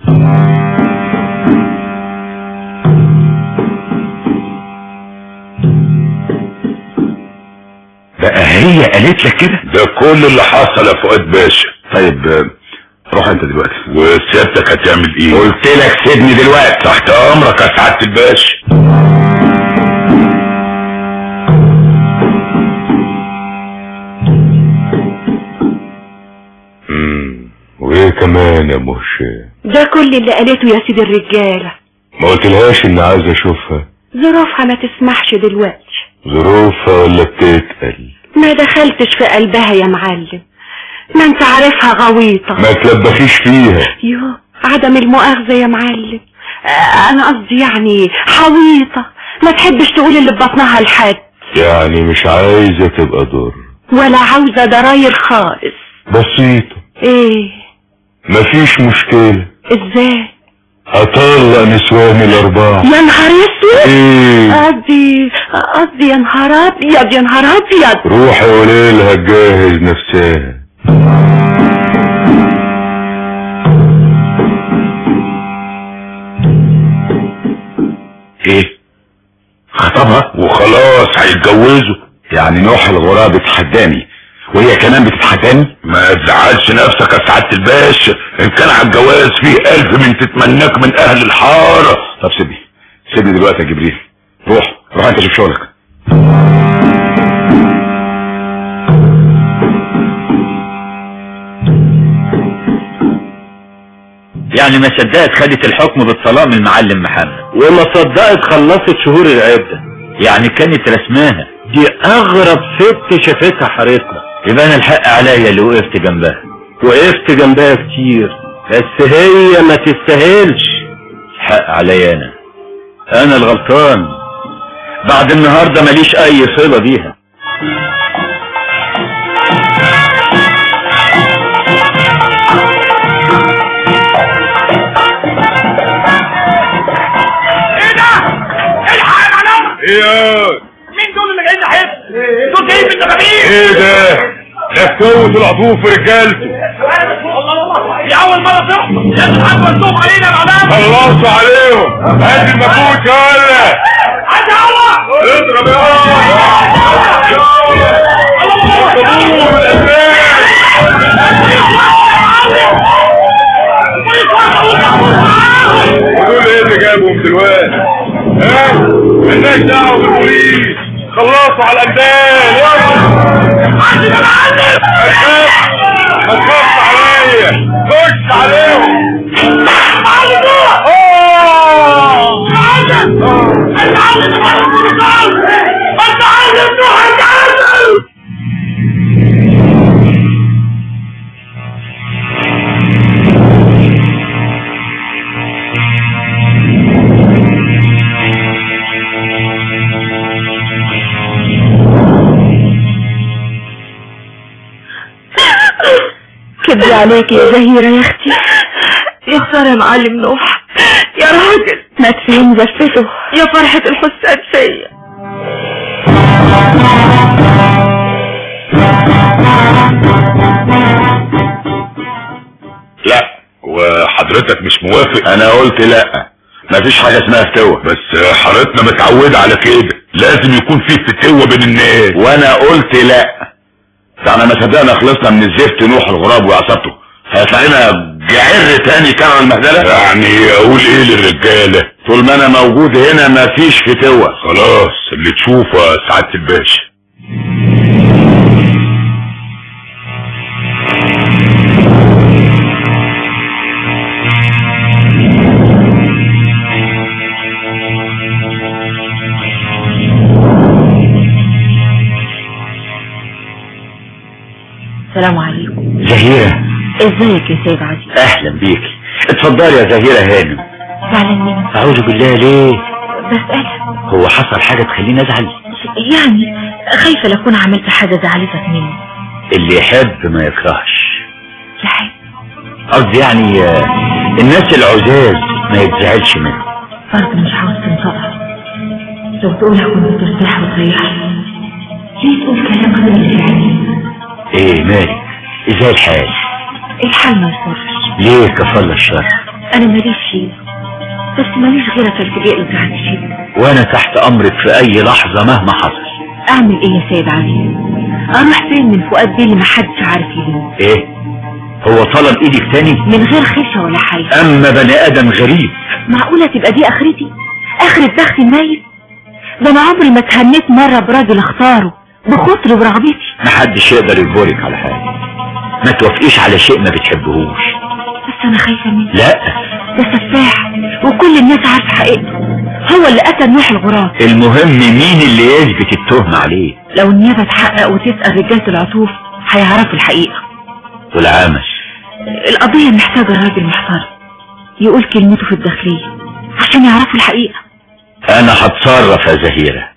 بقى هي قالت لك كده ده كل اللي حصل يا فؤاد باشا طيب آه، روح انت دلوقتي وسيادتك هتعمل ايه قلت لك سيبني دلوقتي تحت امرك يا سعادة الباشا مم. وايه كمان يا مهشام ده كل اللي قالته يا سيدي الرجالة ما قلتلهاش اني عايز اشوفها ظروفها ما تسمحش دلوقتي ظروفها ولا بتتقل ما دخلتش في قلبها يا معلم ما انت عارفها غويطة ما تلبخيش فيها يو عدم المؤاخذة يا معلم آه، انا قصدي يعني حويطة ما تحبش تقول اللي ببطنها لحد يعني مش عايزة تبقى ضر ولا عاوزة ضراير خالص بسيطة ايه مفيش مشكلة ازاي هطلق نسواني الأربعة يا نهار اسود ايه قصدي قصدي يا نهار ابيض يا نهار ابيض روحي قولي لها تجهز نفسها ايه خطبها وخلاص هيتجوزوا يعني نوح الغراب اتحداني وهي كمان بتتحداني ما تزعلش نفسك يا سعادة الباشا ان كان على الجواز فيه الف من تتمناك من اهل الحارة طب سيبني سيبني دلوقتي يا جبريل روح روح انت شوف شغلك يعني ما صدقت خدت الحكم بالطلاق من المعلم محمد وما صدقت خلصت شهور العدة يعني كانت رسماها دي اغرب ست شافتها حارتنا يبقى انا الحق عليا اللي وقفت جنبها وقفت جنبها كتير بس هي ما تستاهلش الحق عليا انا انا الغلطان بعد النهارده ماليش اي صله بيها ايه مين دول اللي جايين نحب؟ دول جايين من الدبابير ايه ده لفوت العطوف في رجالته دي أول مرة تحصل لازم حد منصوب علينا يا معلم خلصوا عليهم هات المفوت يلا عدي الله اضرب يا ودول ايه اللي جابهم دلوقتي ها مالناش دعوه بالبوليس خلصوا على الابدان عدي يا معلم ما تخافش عليا خش عليهم معلم روح آه. معلم المعلم معلم المعلم روح المعلم كبري عليك يا زهيرة يا اختي يا خسارة يا معلم نوح يا راجل مات فين زفته يا فرحة الحساد فيا حضرتك مش موافق انا قلت لا مفيش حاجة اسمها فتوة بس حارتنا متعودة على كده لازم يكون في فتوة بين الناس وانا قلت لا ده احنا ما صدقنا خلصنا من الزفت نوح الغراب وعصابته هيطلع لنا جعر تاني كرر المهدلة يعني اقول ايه للرجالة طول ما انا موجود هنا مفيش فتوة خلاص اللي تشوفه يا سعادة الباشا السلام عليكم زهيرة ازيك يا سيد عزيز اهلا بيك اتفضلي يا زهيرة هانم زعلان مني اعوذ بالله ليه بسألك هو حصل حاجة تخليني ازعل يعني خايفة لأكون عملت حاجة زعلتك مني اللي يحب ما يكرهش لحد قصدي يعني آه، الناس العزاز ما يتزعلش منهم برضه مش عاوز تنطقها لو تقولها كنت ترتاح وتريحني ليه تقول كلام غير اللي في عينيك ايه مالك ازاي الحال الحال ما يصرش ليه كفل الشر انا ماليش فيه بس ماليش غيرك التجاء اللي عندي فيه وانا تحت امرك في اي لحظة مهما حصل اعمل ايه يا سيد عزيز اروح فين من فؤاد دي اللي محدش عارف يلين ايه هو طلب ايدك تاني من غير خشة ولا حاجة اما بني ادم غريب معقولة تبقى دي اخرتي اخرة بختي النايم ده انا عمري ما تهنيت مرة براجل اختاره بخطر برغبتي محدش يقدر يجبرك على حاجة ما توافقيش على شيء ما بتحبهوش بس انا خايفة منه لا ده سفاح وكل الناس عارفة حقيقته هو اللي قتل نوح الغراب المهم مين اللي يثبت التهمة عليه لو النيابة تحقق وتسأل رجالة العطوف هيعرفوا الحقيقة والعامش القضية محتاجة الراجل محترم يقول كلمته في الداخلية عشان يعرفوا الحقيقة انا هتصرف يا زهيرة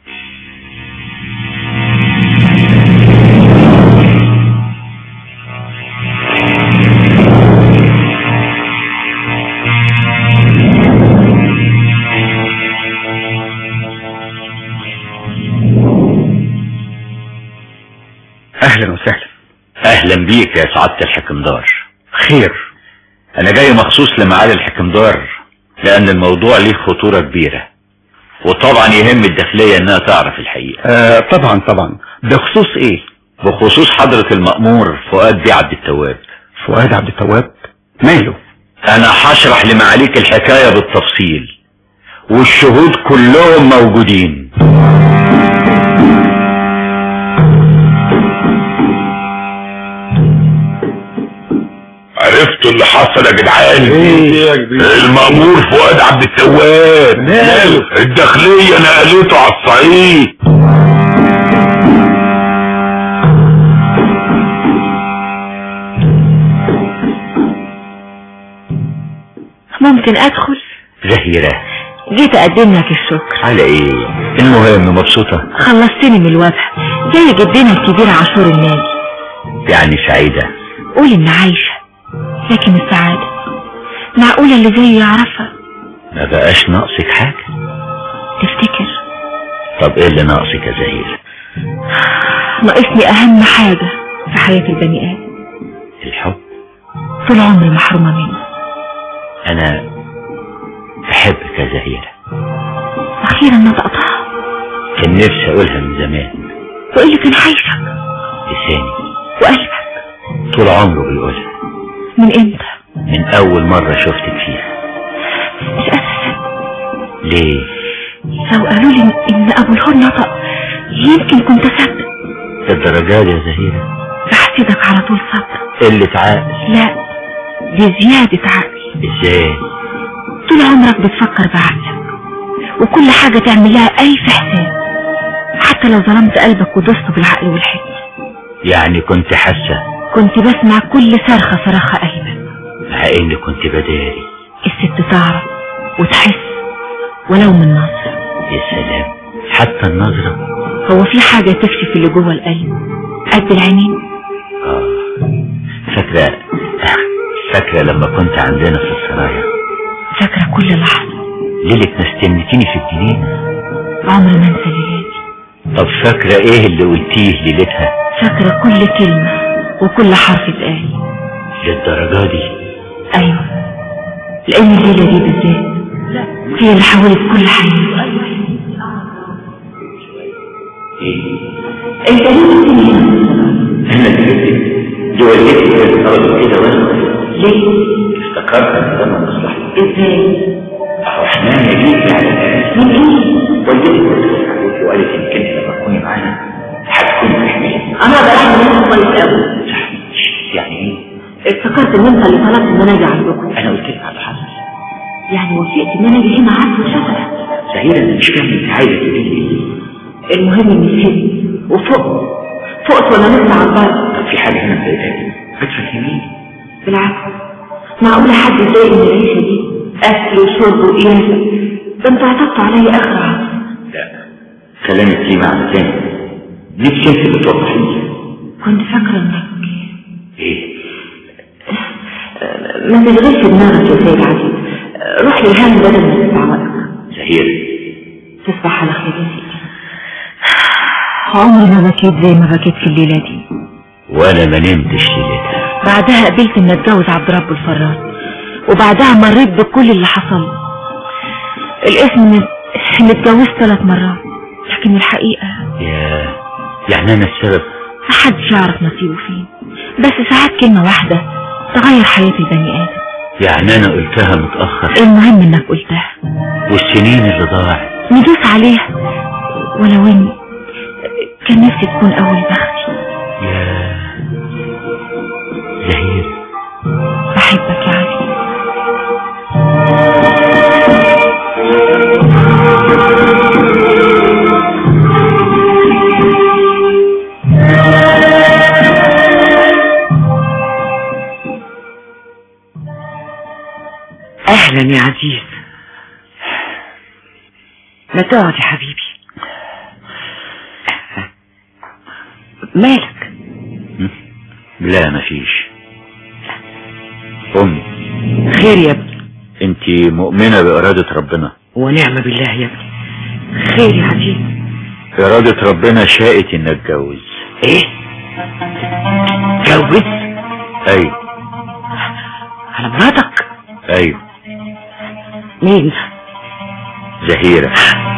اهلا وسهلا اهلا بيك يا سعادة الحكمدار خير انا جاي مخصوص لمعالي الحكمدار لان الموضوع ليه خطورة كبيرة وطبعا يهم الداخلية انها تعرف الحقيقة آه طبعا طبعا بخصوص ايه بخصوص حضرة المأمور فؤاد بيه عبد التواب فؤاد عبد التواب ماله انا هشرح لمعاليك الحكاية بالتفصيل والشهود كلهم موجودين عرفتوا اللي حصل يا جدعان ايه يا كبير المأمور فؤاد عبد التواب ماله؟ الداخلية نقلته على الصعيد ممكن ادخل زهيرة جيت اقدم لك الشكر على ايه المهم مبسوطة خلصتني من الوبا زي جدنا الكبير عاشور النادي يعني سعيدة قول ان عايشة لكن السعادة معقولة اللي زي يعرفها ما بقاش ناقصك حاجة تفتكر طب ايه اللي ناقصك يا زهيرة ناقصني اهم حاجة في حياة البني ادم الحب طول عمري محرومة منه انا بحبك يا زهيرة اخيرا نطقتها كان نفسي اقولها من زمان وايه اللي كان حيشك لساني وقلبك طول عمره بيقولها من امتى من اول مرة شفتك فيها مش قادرة ليه لو قالوا لي ان ابو الهول نطق يمكن كنت اصدق الدرجات يا زهيرة بحسدك على طول صبر قلة عقل لا دي زيادة عقل ازاي طول عمرك بتفكر بعقلك وكل حاجة تعمل لها ألف حساب حتى لو ظلمت قلبك ودست بالعقل والحكمة يعني كنت حاسة كنت بسمع كل صرخة صرخة قلبك مع اني كنت بداري الست تعرف وتحس ولو من نظرة يا سلام حتى النظرة هو في حاجة تكشف اللي جوه القلب قد العينين آه. فاكرة فاكرة لما كنت عندنا في السرايا فاكرة كل لحظة ليلة ما استنتيني في الجنينة عمري ما انسى ليلاتي طب فاكرة ايه اللي قلتيه ليلتها فاكرة كل كلمة وكل حرف اتقال للدرجة دي ايوه لان الليلة دي بالذات هي اللي حولت كل حياتي انت ليه بتسيبني هنا انا جبتك دي والدتي هي اللي طلبت كده وانا ليه افتكرت ان ده من مصلحتي ازاي اهو حنان جيتي على الناس من ايه والدتي وقفت عليكي وقالت انك انت لما تكوني معانا هتكوني في حمايتي انا بلاحظ ان انت كويس قوي يعني ايه؟ افتكرت ان انت اللي طلبت ان انا اجي عندكم انا قلت لك على اللي حصل يعني وافقت ان انا اجي هنا عارف وشغلك سهيلة انا مش فاهم انت عايزه تقولي لي ايه المهم اني فهمت وفقت فقت وانا لسه على البر طب في حاجه هنا مضايقاكي بتفهميني بالعكس معقولة حد يضايق من العيشة دي أكل وشرب وقياسة ده انت عطفت عليا آخر عصر لا كلامك ليه معنى تاني نفسي انت اللي توضحي لي كنت فاكرة انك ايه آه، ما تشغلش دماغك يا سيد عزيز آه، روح للهام بدل ما تستعوضك زهير تصبح على خير يا سيدي عمري ما بكيت زي ما بكيت في الليلة دي وانا ما نمتش ليلتها بعدها قبلت ان اتجوز عبد رب الفراس وبعدها مريت بكل اللي حصل الاسم ان إن اتجوزت ثلاث مرات لكن الحقيقة يا يعني انا السبب محدش يعرف نصيبه فين بس ساعات كلمة واحدة تغير حياة البني آدم يعني انا قلتها متاخر المهم انك قلتها والسنين اللي ضاعت ندوس عليها ولو اني كان نفسي تكون اول بختي يا زهير بحبك يا علي اهلا يا عزيز ما تقعد يا حبيبي مالك لا مفيش امي خير يا ابني انت مؤمنة بإرادة ربنا ونعم بالله يا ابني خير يا عزيز إرادة ربنا شاءت إن أتجوز ايه جوز أيوه على مراتك أيوه مين زهيرة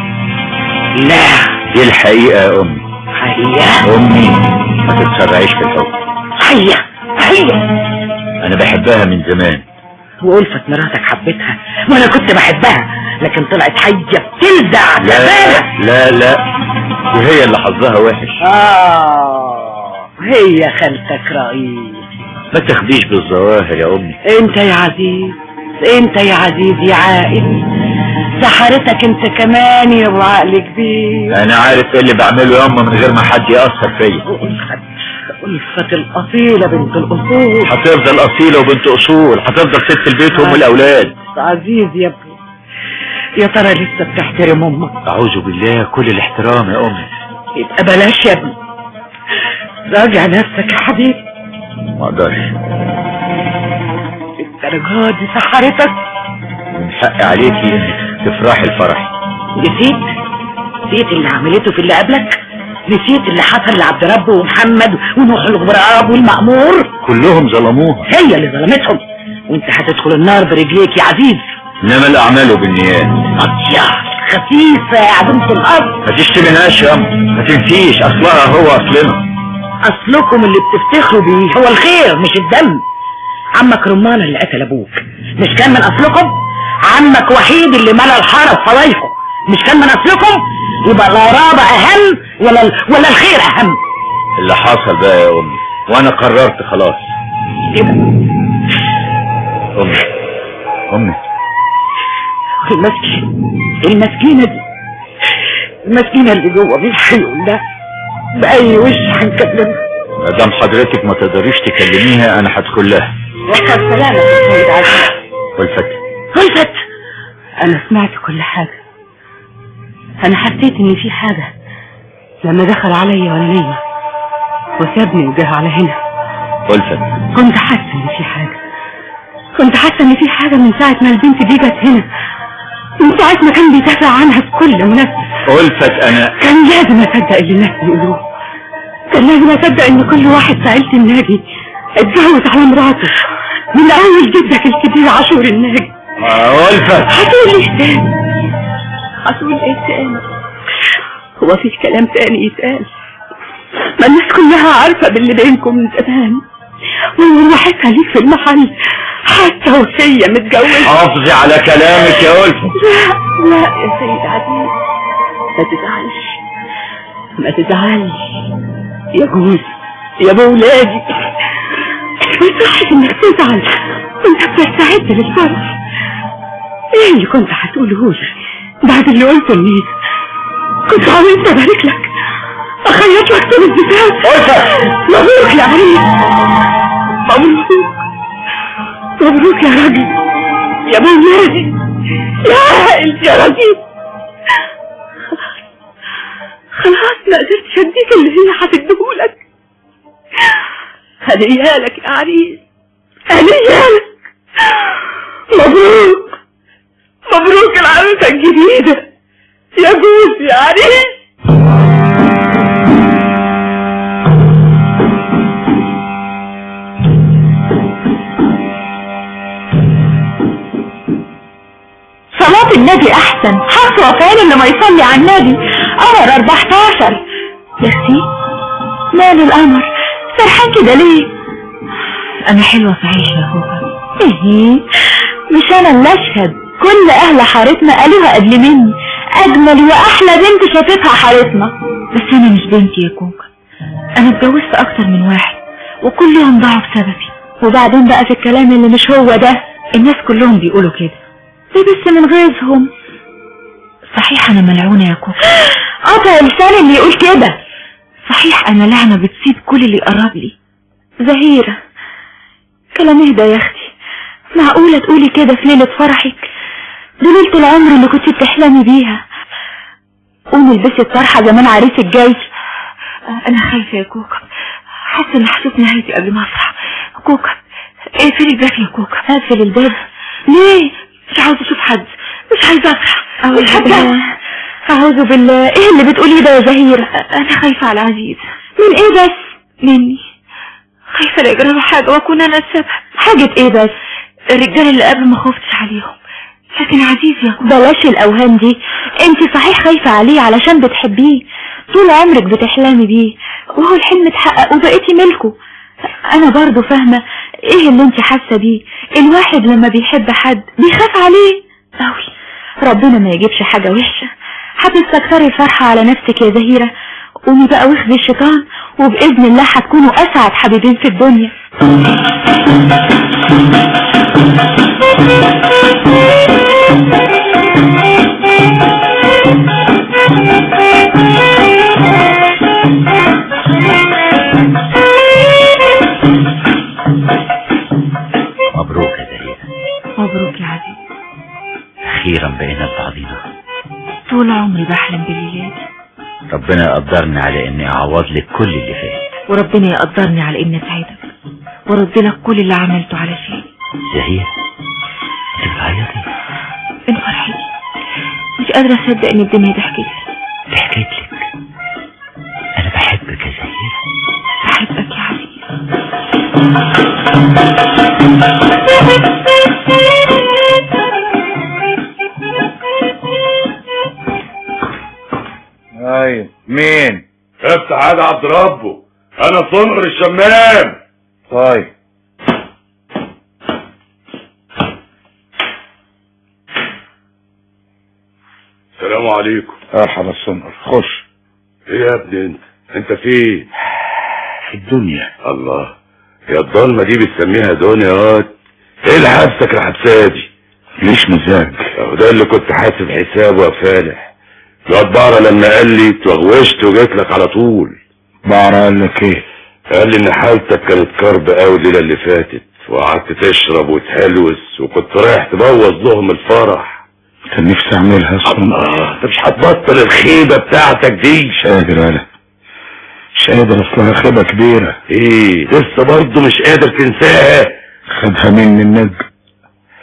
لا دي الحقيقة يا أمي حقيقة أمي ما تتسرعيش في الحب حقيقة حقيقة أنا بحبها من زمان وألفت مراتك حبيتها وانا كنت بحبها لكن طلعت حية بتلدع لا زبالة لا لا وهي اللي حظها وحش آه هي خالتك رئيس ما تاخديش بالظواهر يا أمي انت يا عزيز انت يا عزيز يا عائل سحرتك انت كمان يا ابو عقل كبير أنا عارف إيه اللي بعمله يا أما من غير ما حد يأثر فيا ألفت ألفت الأصيلة بنت الأصول هتفضل أصيلة وبنت أصول هتفضل ست البيت وأم الأولاد عزيز يا ابني يا ترى لسه بتحترم امك أعوذ بالله كل الاحترام يا أمي يبقى بلاش يا ابني راجع نفسك يا حبيبي ما أقدرش الدرجات دي سحرتك من حق عليكي إنك تفرحي الفرح نسيت نسيت اللي عملته في اللي قبلك نسيت اللي حصل لعبد رب ومحمد ونوح الغراب والمأمور كلهم ظلموها هي اللي ظلمتهم وانت هتدخل النار برجليك يا عزيز إنما الأعمال بالنيات قضية خفيفة يا عدمة الأرض ما تشتمناش يا أم ما تنسيش أصلها هو أصلنا اصلكم اللي بتفتخروا بيه هو الخير مش الدم عمك رمان اللي قتل ابوك مش كان من اصلكم عمك وحيد اللي ملا الحاره بفضايحه مش كان من اصلكم يبقى الغرابه اهم ولا ال- ولا الخير اهم اللي حصل بقى يا أمي وأنا قررت خلاص كده أمي أمي المسكين المسكينه دي المسكينه اللي جوه مين هيقول لها باي وش هنكلمها ما دام حضرتك ما تقدريش تكلميها أنا هدخل لها وقت سلامة يا سيد عزيز والفتح خلفت انا سمعت كل حاجة انا حسيت ان في حاجة لما دخل عليا وانا نايمة وسابني وجه على هنا والفتح كنت حاسة ان في حاجة كنت حاسة ان في حاجة من ساعة ما البنت دي جت هنا من ساعة ما كان بيدافع عنها بكل مناسبة والفت أنا كان لازم اصدق اللي الناس بيقولوه كان لازم اصدق ان كل واحد سألت الناجي اتجوز على مراته من اول جدك الكبير عاشور الناجي ألفت هتقول ايه تاني هتقول ايه تاني هو في كلام تاني يتقال ما الناس كلها عارفة باللي بينكم من زمان وروحتها ليك في المحل حتى وهي متجوزة حافظي على كلامك يا ألفت لا لا يا سيد عزيز ما تزعلش ما تزعلش يا جوزي يا ابو ولادي ما يصحش انك تزعل وانت بتستعد للفرح ايه اللي كنت هتقوله لي بعد اللي قلته لي كنت عاوز ابارك لك اخيط لك طول الزفاف مبروك يا عريس مبروك مبروك يا راجل يا ابو ولادي يا عائل يا رجيب خلاص ما قدرتش اديك اللي هي هتديهولك هديالك يا عريس هديالك مبروك مبروك العروسة الجديدة يا جوز يا عريس صلاة النبي أحسن حسوة فين اللي ما يصلي على النبي قمر 14 يا أختي ماله القمر فرحان كده ليه أنا حلوة صحيح يا خوفة إيه مش أنا اللي أشهد كل أهل حارتنا قالوها قبل مني أجمل وأحلى بنت شافتها حارتنا بس أنا مش بنتي يا كوكا أنا اتجوزت أكتر من واحد وكلهم ضاعوا بسببي وبعدين بقى في الكلام اللي مش هو ده الناس كلهم بيقولوا كده ليه بس من غيظهم صحيح انا ملعونة يا كوكا قطع لسان اللي يقول كده صحيح انا لعنة بتصيب كل اللي يقرب لي زهيرة كلام اهدى يا اختي معقولة تقولي كده في ليلة فرحك دي ليلة العمر اللي كنت بتحلمي بيها قومي البسي الطرحة زمان عريسك جاي انا خايفة يا كوكا حاسة ان هشوف نهايتي قبل ما اصحى كوكا اقفلي الباب يا كوكا اقفل الباب ليه مش عاوزة اشوف حد مش عايزة اصحى مش بالله اعوذ بالله ايه اللي بتقوليه ده يا زهيرة انا خايفة على عزيز من ايه بس مني خايفة لا يجرى له حاجة واكون انا السبب حاجة ايه بس الرجال اللي قبل ما خفتش عليهم لكن عزيز يا كوكا بلاش الاوهام دي انت صحيح خايفة عليه علشان بتحبيه طول عمرك بتحلمي بيه وهو الحلم اتحقق وبقيتي ملكه انا برضو فاهمة ايه اللي انت حاسة بيه الواحد لما بيحب حد بيخاف عليه اوي ربنا ما يجيبش حاجة وحشة هتستكثري الفرحة على نفسك يا زهيرة قومي بقى واخدي الشيطان وبإذن الله هتكونوا أسعد حبيبين في الدنيا مبروك يا زهيرة مبروك يا عزيز أخيرا بقينا لبعضينا طول عمري بحلم بالليلات ربنا يقدرني على إني أعوض لك كل اللي فات وربنا يقدرني على إني أسعدك وارد لك كل اللي عملته علشان زهير أنت بتعيطي من فرحتي مش قادرة أصدق إن الدنيا ضحكت لي ضحكت لك أنا بحبك يا زهير بحبك يا عزيز ايوه مين افتح هذا عبد ربه انا صنعر الشمام طيب السلام عليكم مرحبا السمر خش ايه يا ابني انت انت فين في الدنيا الله يا الضلمه دي بتسميها دنيا واد ايه اللي حبسك الحبسه دي ليش مزاج اهو ده اللي كنت حاسب حسابه يا فالح الواد بعرة لما قال لي توغوشت وجيت لك على طول بعرف قال لك ايه قال لي ان حالتك كانت كرب قوي الليله اللي فاتت وقعدت تشرب وتهلوس وكنت رايح تبوظ لهم الفرح كان نفسي اعملها السمر الله انت مش هتبطل الخيبه بتاعتك دي مش قادر انا مش قادر اصلها خيبة كبيرة ايه لسه برضه مش قادر تنساها خدها مني النجم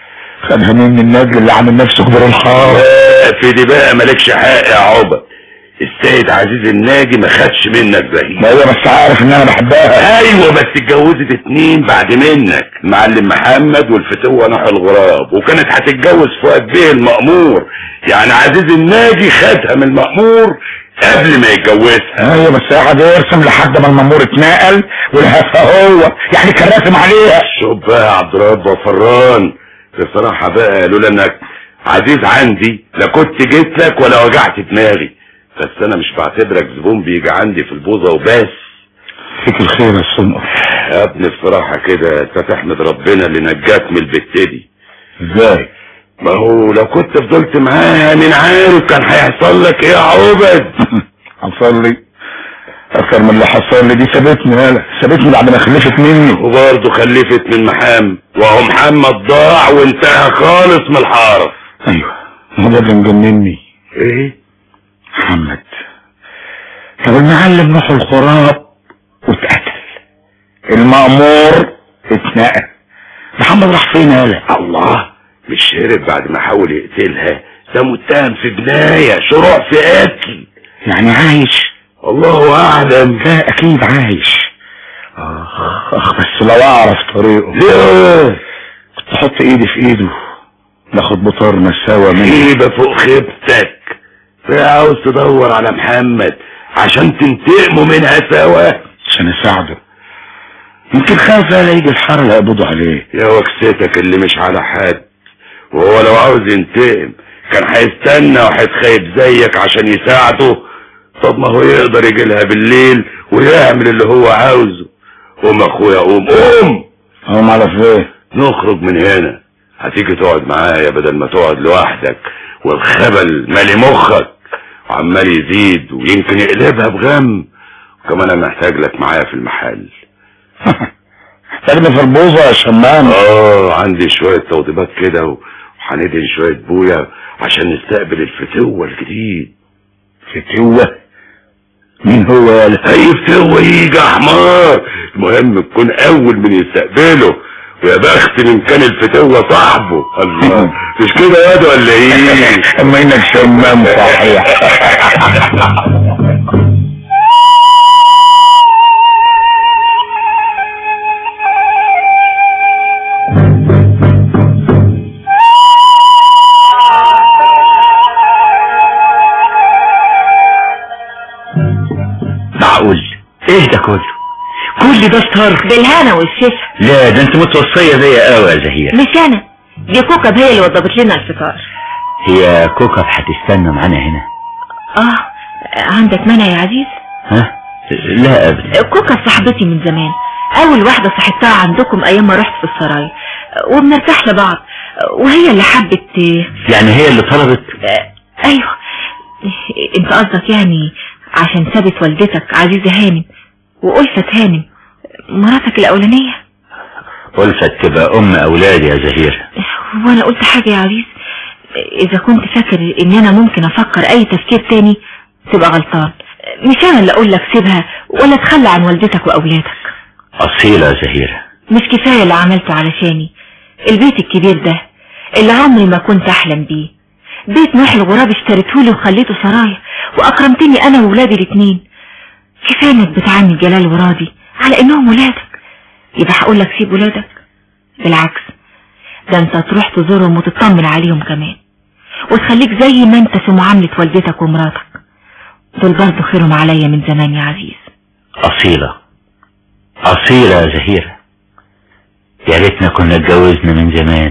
خدها مني النجم اللي عامل نفسه كبير الحار في دي بقى مالكش حق يا عبد السيد عزيز الناجي ما خدش منك زهير ما هي بس عارف ان انا بحبها ايوه بس اتجوزت اتنين بعد منك المعلم محمد والفتوة نحو الغراب وكانت هتتجوز فؤاد بيه المأمور يعني عزيز الناجي خدها من المأمور قبل ما يتجوزها ايوه بس قاعد يرسم لحد ما المامور اتنقل ولهفها هو يعني كان راسم عليها شوف بقى يا عبد الرب وفران بصراحة بقى لولا انك عزيز عندي لا كنت جيت لك ولا وجعت دماغي بس انا مش بعتبرك زبون بيجي عندي في البوظة وبس فيك الخير يا سنقر يا ابني بصراحة كده انت تحمد ربنا اللي نجاك من البت دي ازاي ما هو لو كنت فضلت معاها مين عارف كان هيحصل لك ايه يا عبد حصل لي اكتر من اللي حصل لي دي سابتني هلا سابتني بعد ما خلفت مني وبرضه خلفت من محمد وهو محمد ضاع وانتهى خالص من الحارة ايوه ما ده اللي مجنني ايه محمد طب المعلم نوح الخراب واتقتل المأمور اتنقل محمد راح فين هلا الله مش هرب بعد ما حاول يقتلها ده متهم في جناية شروع في قتل يعني عايش الله اعلم لا اكيد عايش اخ اخ بس لو اعرف طريقه ليه كنت احط ايدي في ايده ناخد بطارنا سوا منه خيبة فوق خيبتك عاوز تدور على محمد عشان تنتقموا منها سوا عشان اساعده يمكن خاف لا يجي الحر يقبضوا عليه يا وكستك اللي مش على حد وهو لو عاوز ينتقم كان هيستنى وهيتخيب زيك عشان يساعده طب ما هو يقدر يجي لها بالليل ويعمل اللي هو عاوزه قوم اخويا قوم قوم هم على فين نخرج من هنا هتيجي تقعد معايا بدل ما تقعد لوحدك والخبل مالي مخك وعمال يزيد ويمكن يقلبها بغم وكمان انا محتاج لك معايا في المحل محتاجني في البوظة يا شمام اه عندي شوية توضيبات كده وهندهن شوية بويا عشان نستقبل الفتوة الجديد فتوة مين هو يا لا اي فتوة يجي يا حمار المهم تكون اول من يستقبله ويا بخت من كان الفتوة صاحبه الله مش كده يا ده ولا ايه اما انك شمام صحيح معقول ايه ده كله كل ده ستار بالهنا والشفا لا ده انت متوصية زي قوي يا زهير مش انا دي كوكب هي اللي وضبت لنا الفطار هي كوكب هتستنى معانا هنا اه عندك مانع يا عزيز ها لا ابدا كوكب صاحبتي من زمان اول واحدة صاحبتها عندكم ايام ما رحت في السراي وبنرتاح لبعض وهي اللي حبت يعني هي اللي طلبت آه، ايوه انت قصدك يعني عشان سابت والدتك عزيزة هانم وألفت هانم مراتك الأولانية ألفت تبقى أم أولادي يا زهير وانا قلت حاجة يا عزيز اذا كنت فاكر ان انا ممكن افكر اي تفكير تاني تبقى غلطان مش انا اللي اقول لك سيبها ولا تخلى عن والدتك واولادك أصيلة يا زهير مش كفاية اللي عملته علشاني البيت الكبير ده اللي عمري ما كنت احلم بيه بيت نوح الغراب اشتريتهولي وخليته سرايا واكرمتني انا وولادي الاتنين كفاية انك بتعامل جلال وراضي على انهم ولادك يبقى هقول لك سيب ولادك بالعكس ده انت تروح تزورهم وتطمن عليهم كمان وتخليك زي ما انت في معاملة والدتك ومراتك دول برضه خيرهم عليا من زمان يا عزيز أصيلة أصيلة يا زهير يا ريتنا كنا اتجوزنا من زمان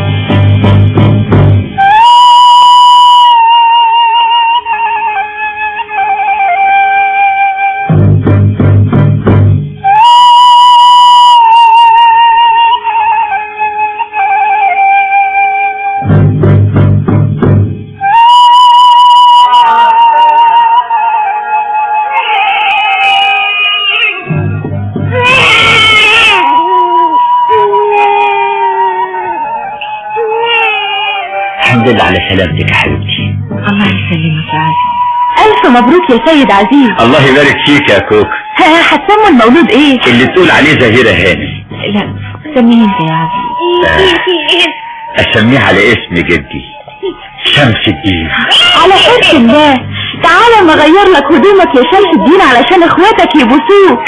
الحمد لله على سلامتك يا حبيبتي الله يسلمك يا عزيز ألف مبروك يا سيد عزيز الله يبارك فيك يا كوك ها هتسموا المولود ايه اللي تقول عليه زهيرة هانم لا سميه انت يا عزيز أسميه على اسم جدي شمس الدين على حرص الله تعالى ما اغير لك هدومك يا شمس الدين علشان اخواتك يبوسوك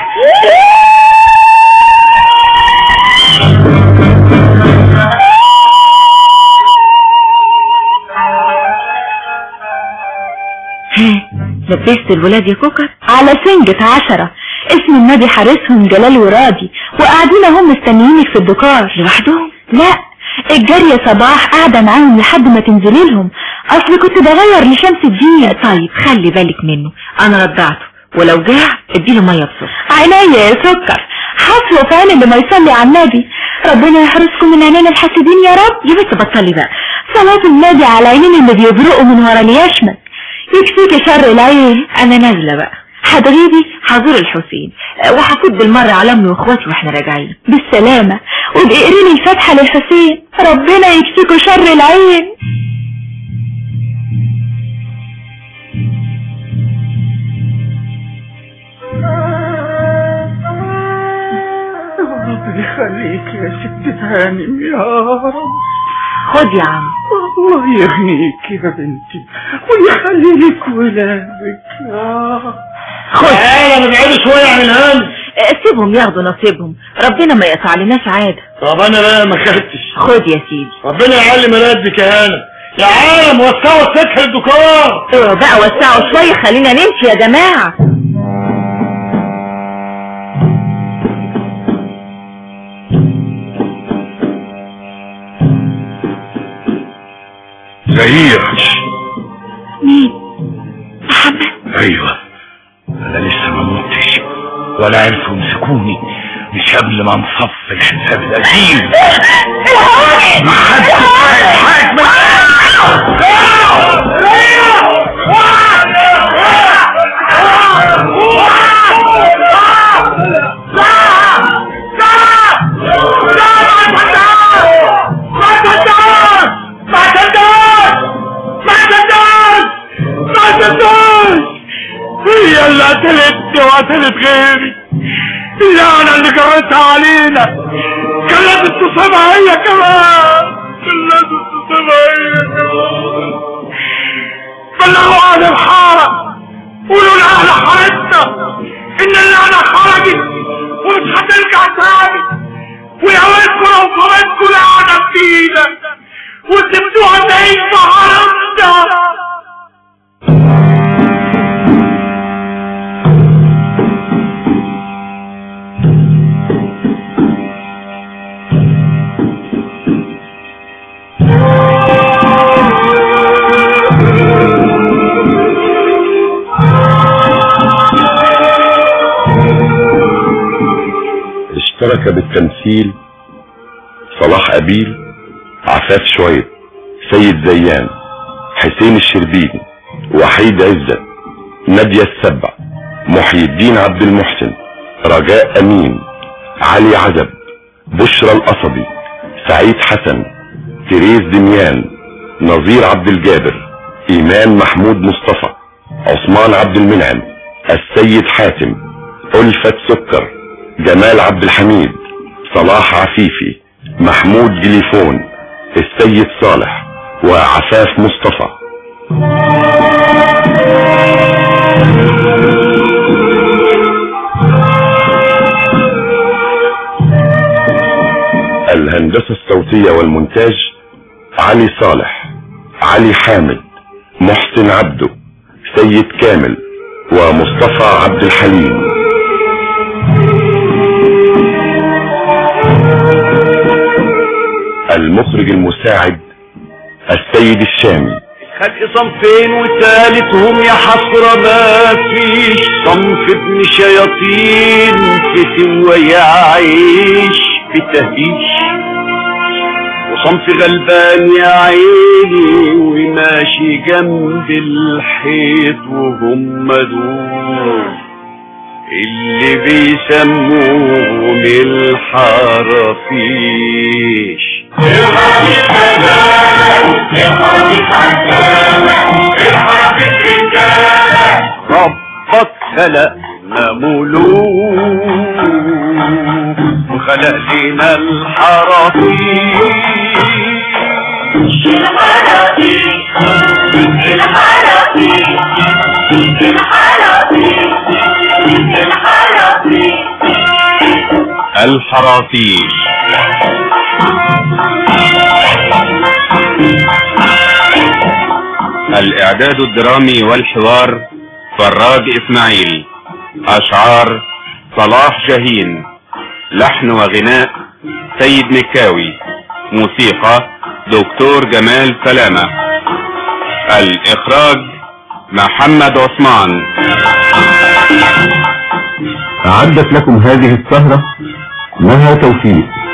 ها لبست الولاد يا كوكر على سنجة عشرة اسم النبي حارسهم جلال وراضي وقاعدين هم مستنيينك في الدكار لوحدهم لا الجارية صباح قاعدة معاهم لحد ما تنزلي لهم اصل كنت بغير لشمس الدين طيب خلي بالك منه انا رضعته ولو جاع اديله ميه بسكر عينيا يا سكر حصوة فعلا اللي ما يصلي على النبي ربنا يحرسكم من عينين الحاسدين يا رب يا بنت بطلي بقى صلاة النبي على عينين اللي بيبرقوا من ورا اليشمك يكفيك شر العين انا نازله بقى هتغيبي هزور الحسين أه، وهفوت بالمره على امي واخواتي واحنا راجعين بالسلامه وابقي قريني الفاتحه للحسين ربنا يكفيكوا شر العين ربنا يخليك يا ست هانم يا رب خد يا عم الله يغنيك يا بنتي ويخلي لك ولادك يا خد تعالى نبعد شوية عن الهم أه، سيبهم ياخدوا نصيبهم ربنا ما يقطع لناش عاده طب انا بقى ما خدتش خد يا سيدي ربنا يعلم رقبتك يا هانم يا عالم وسعوا السكح الدكار ايوه بقى وسعوا شويه خلينا نمشي يا جماعه زهير مين محمد ايوه انا لسه ما متش ولا عرفوا يمسكوني مش قبل ما نصف الحساب القديم ما حدش عارف حاجه هي اللي قتلتني وقتلت غيري هي انا اللي جريتها علينا كان لازم تصيبها هي كمان كان لازم تصيبها هي كمان بلغوا اهل الحارة قولوا لاهل حارتنا ان اللعنة خرجت ومش هترجع تاني ويا ويلكم لو صابتكم لعنة جديدة وسبتوها تعيش في حارتنا اشترك بالتمثيل صلاح أبيل عفاف شويب سيد زيان حسين الشربيني وحيد عزت نادية السبع محي الدين عبد المحسن رجاء أمين علي عزب بشرى القصبي سعيد حسن تريز دميان نظير عبد الجابر إيمان محمود مصطفى عثمان عبد المنعم السيد حاتم ألفت سكر جمال عبد الحميد صلاح عفيفي محمود جليفون السيد صالح وعفاف مصطفى الهندسة الصوتية والمونتاج علي صالح علي حامد محسن عبده سيد كامل ومصطفى عبد الحليم المخرج المساعد السيد الشامي خلق صنفين وتالتهم يا حسرة ما فيش صنف ابن شياطين فتن ويعيش في تهيش وصنف غلبان يا عيني وماشي جنب الحيط وهم دول اللي بيسموهم الحرافيش ربك خلقنا ملوك وخلق لنا الحرافيش الحرافيش الحرافيش الحرافيش الإعداد الدرامي والحوار فراج إسماعيل أشعار صلاح جاهين لحن وغناء سيد مكاوي موسيقى دكتور جمال سلامة الإخراج محمد عثمان أعدت لكم هذه السهرة مها توفيق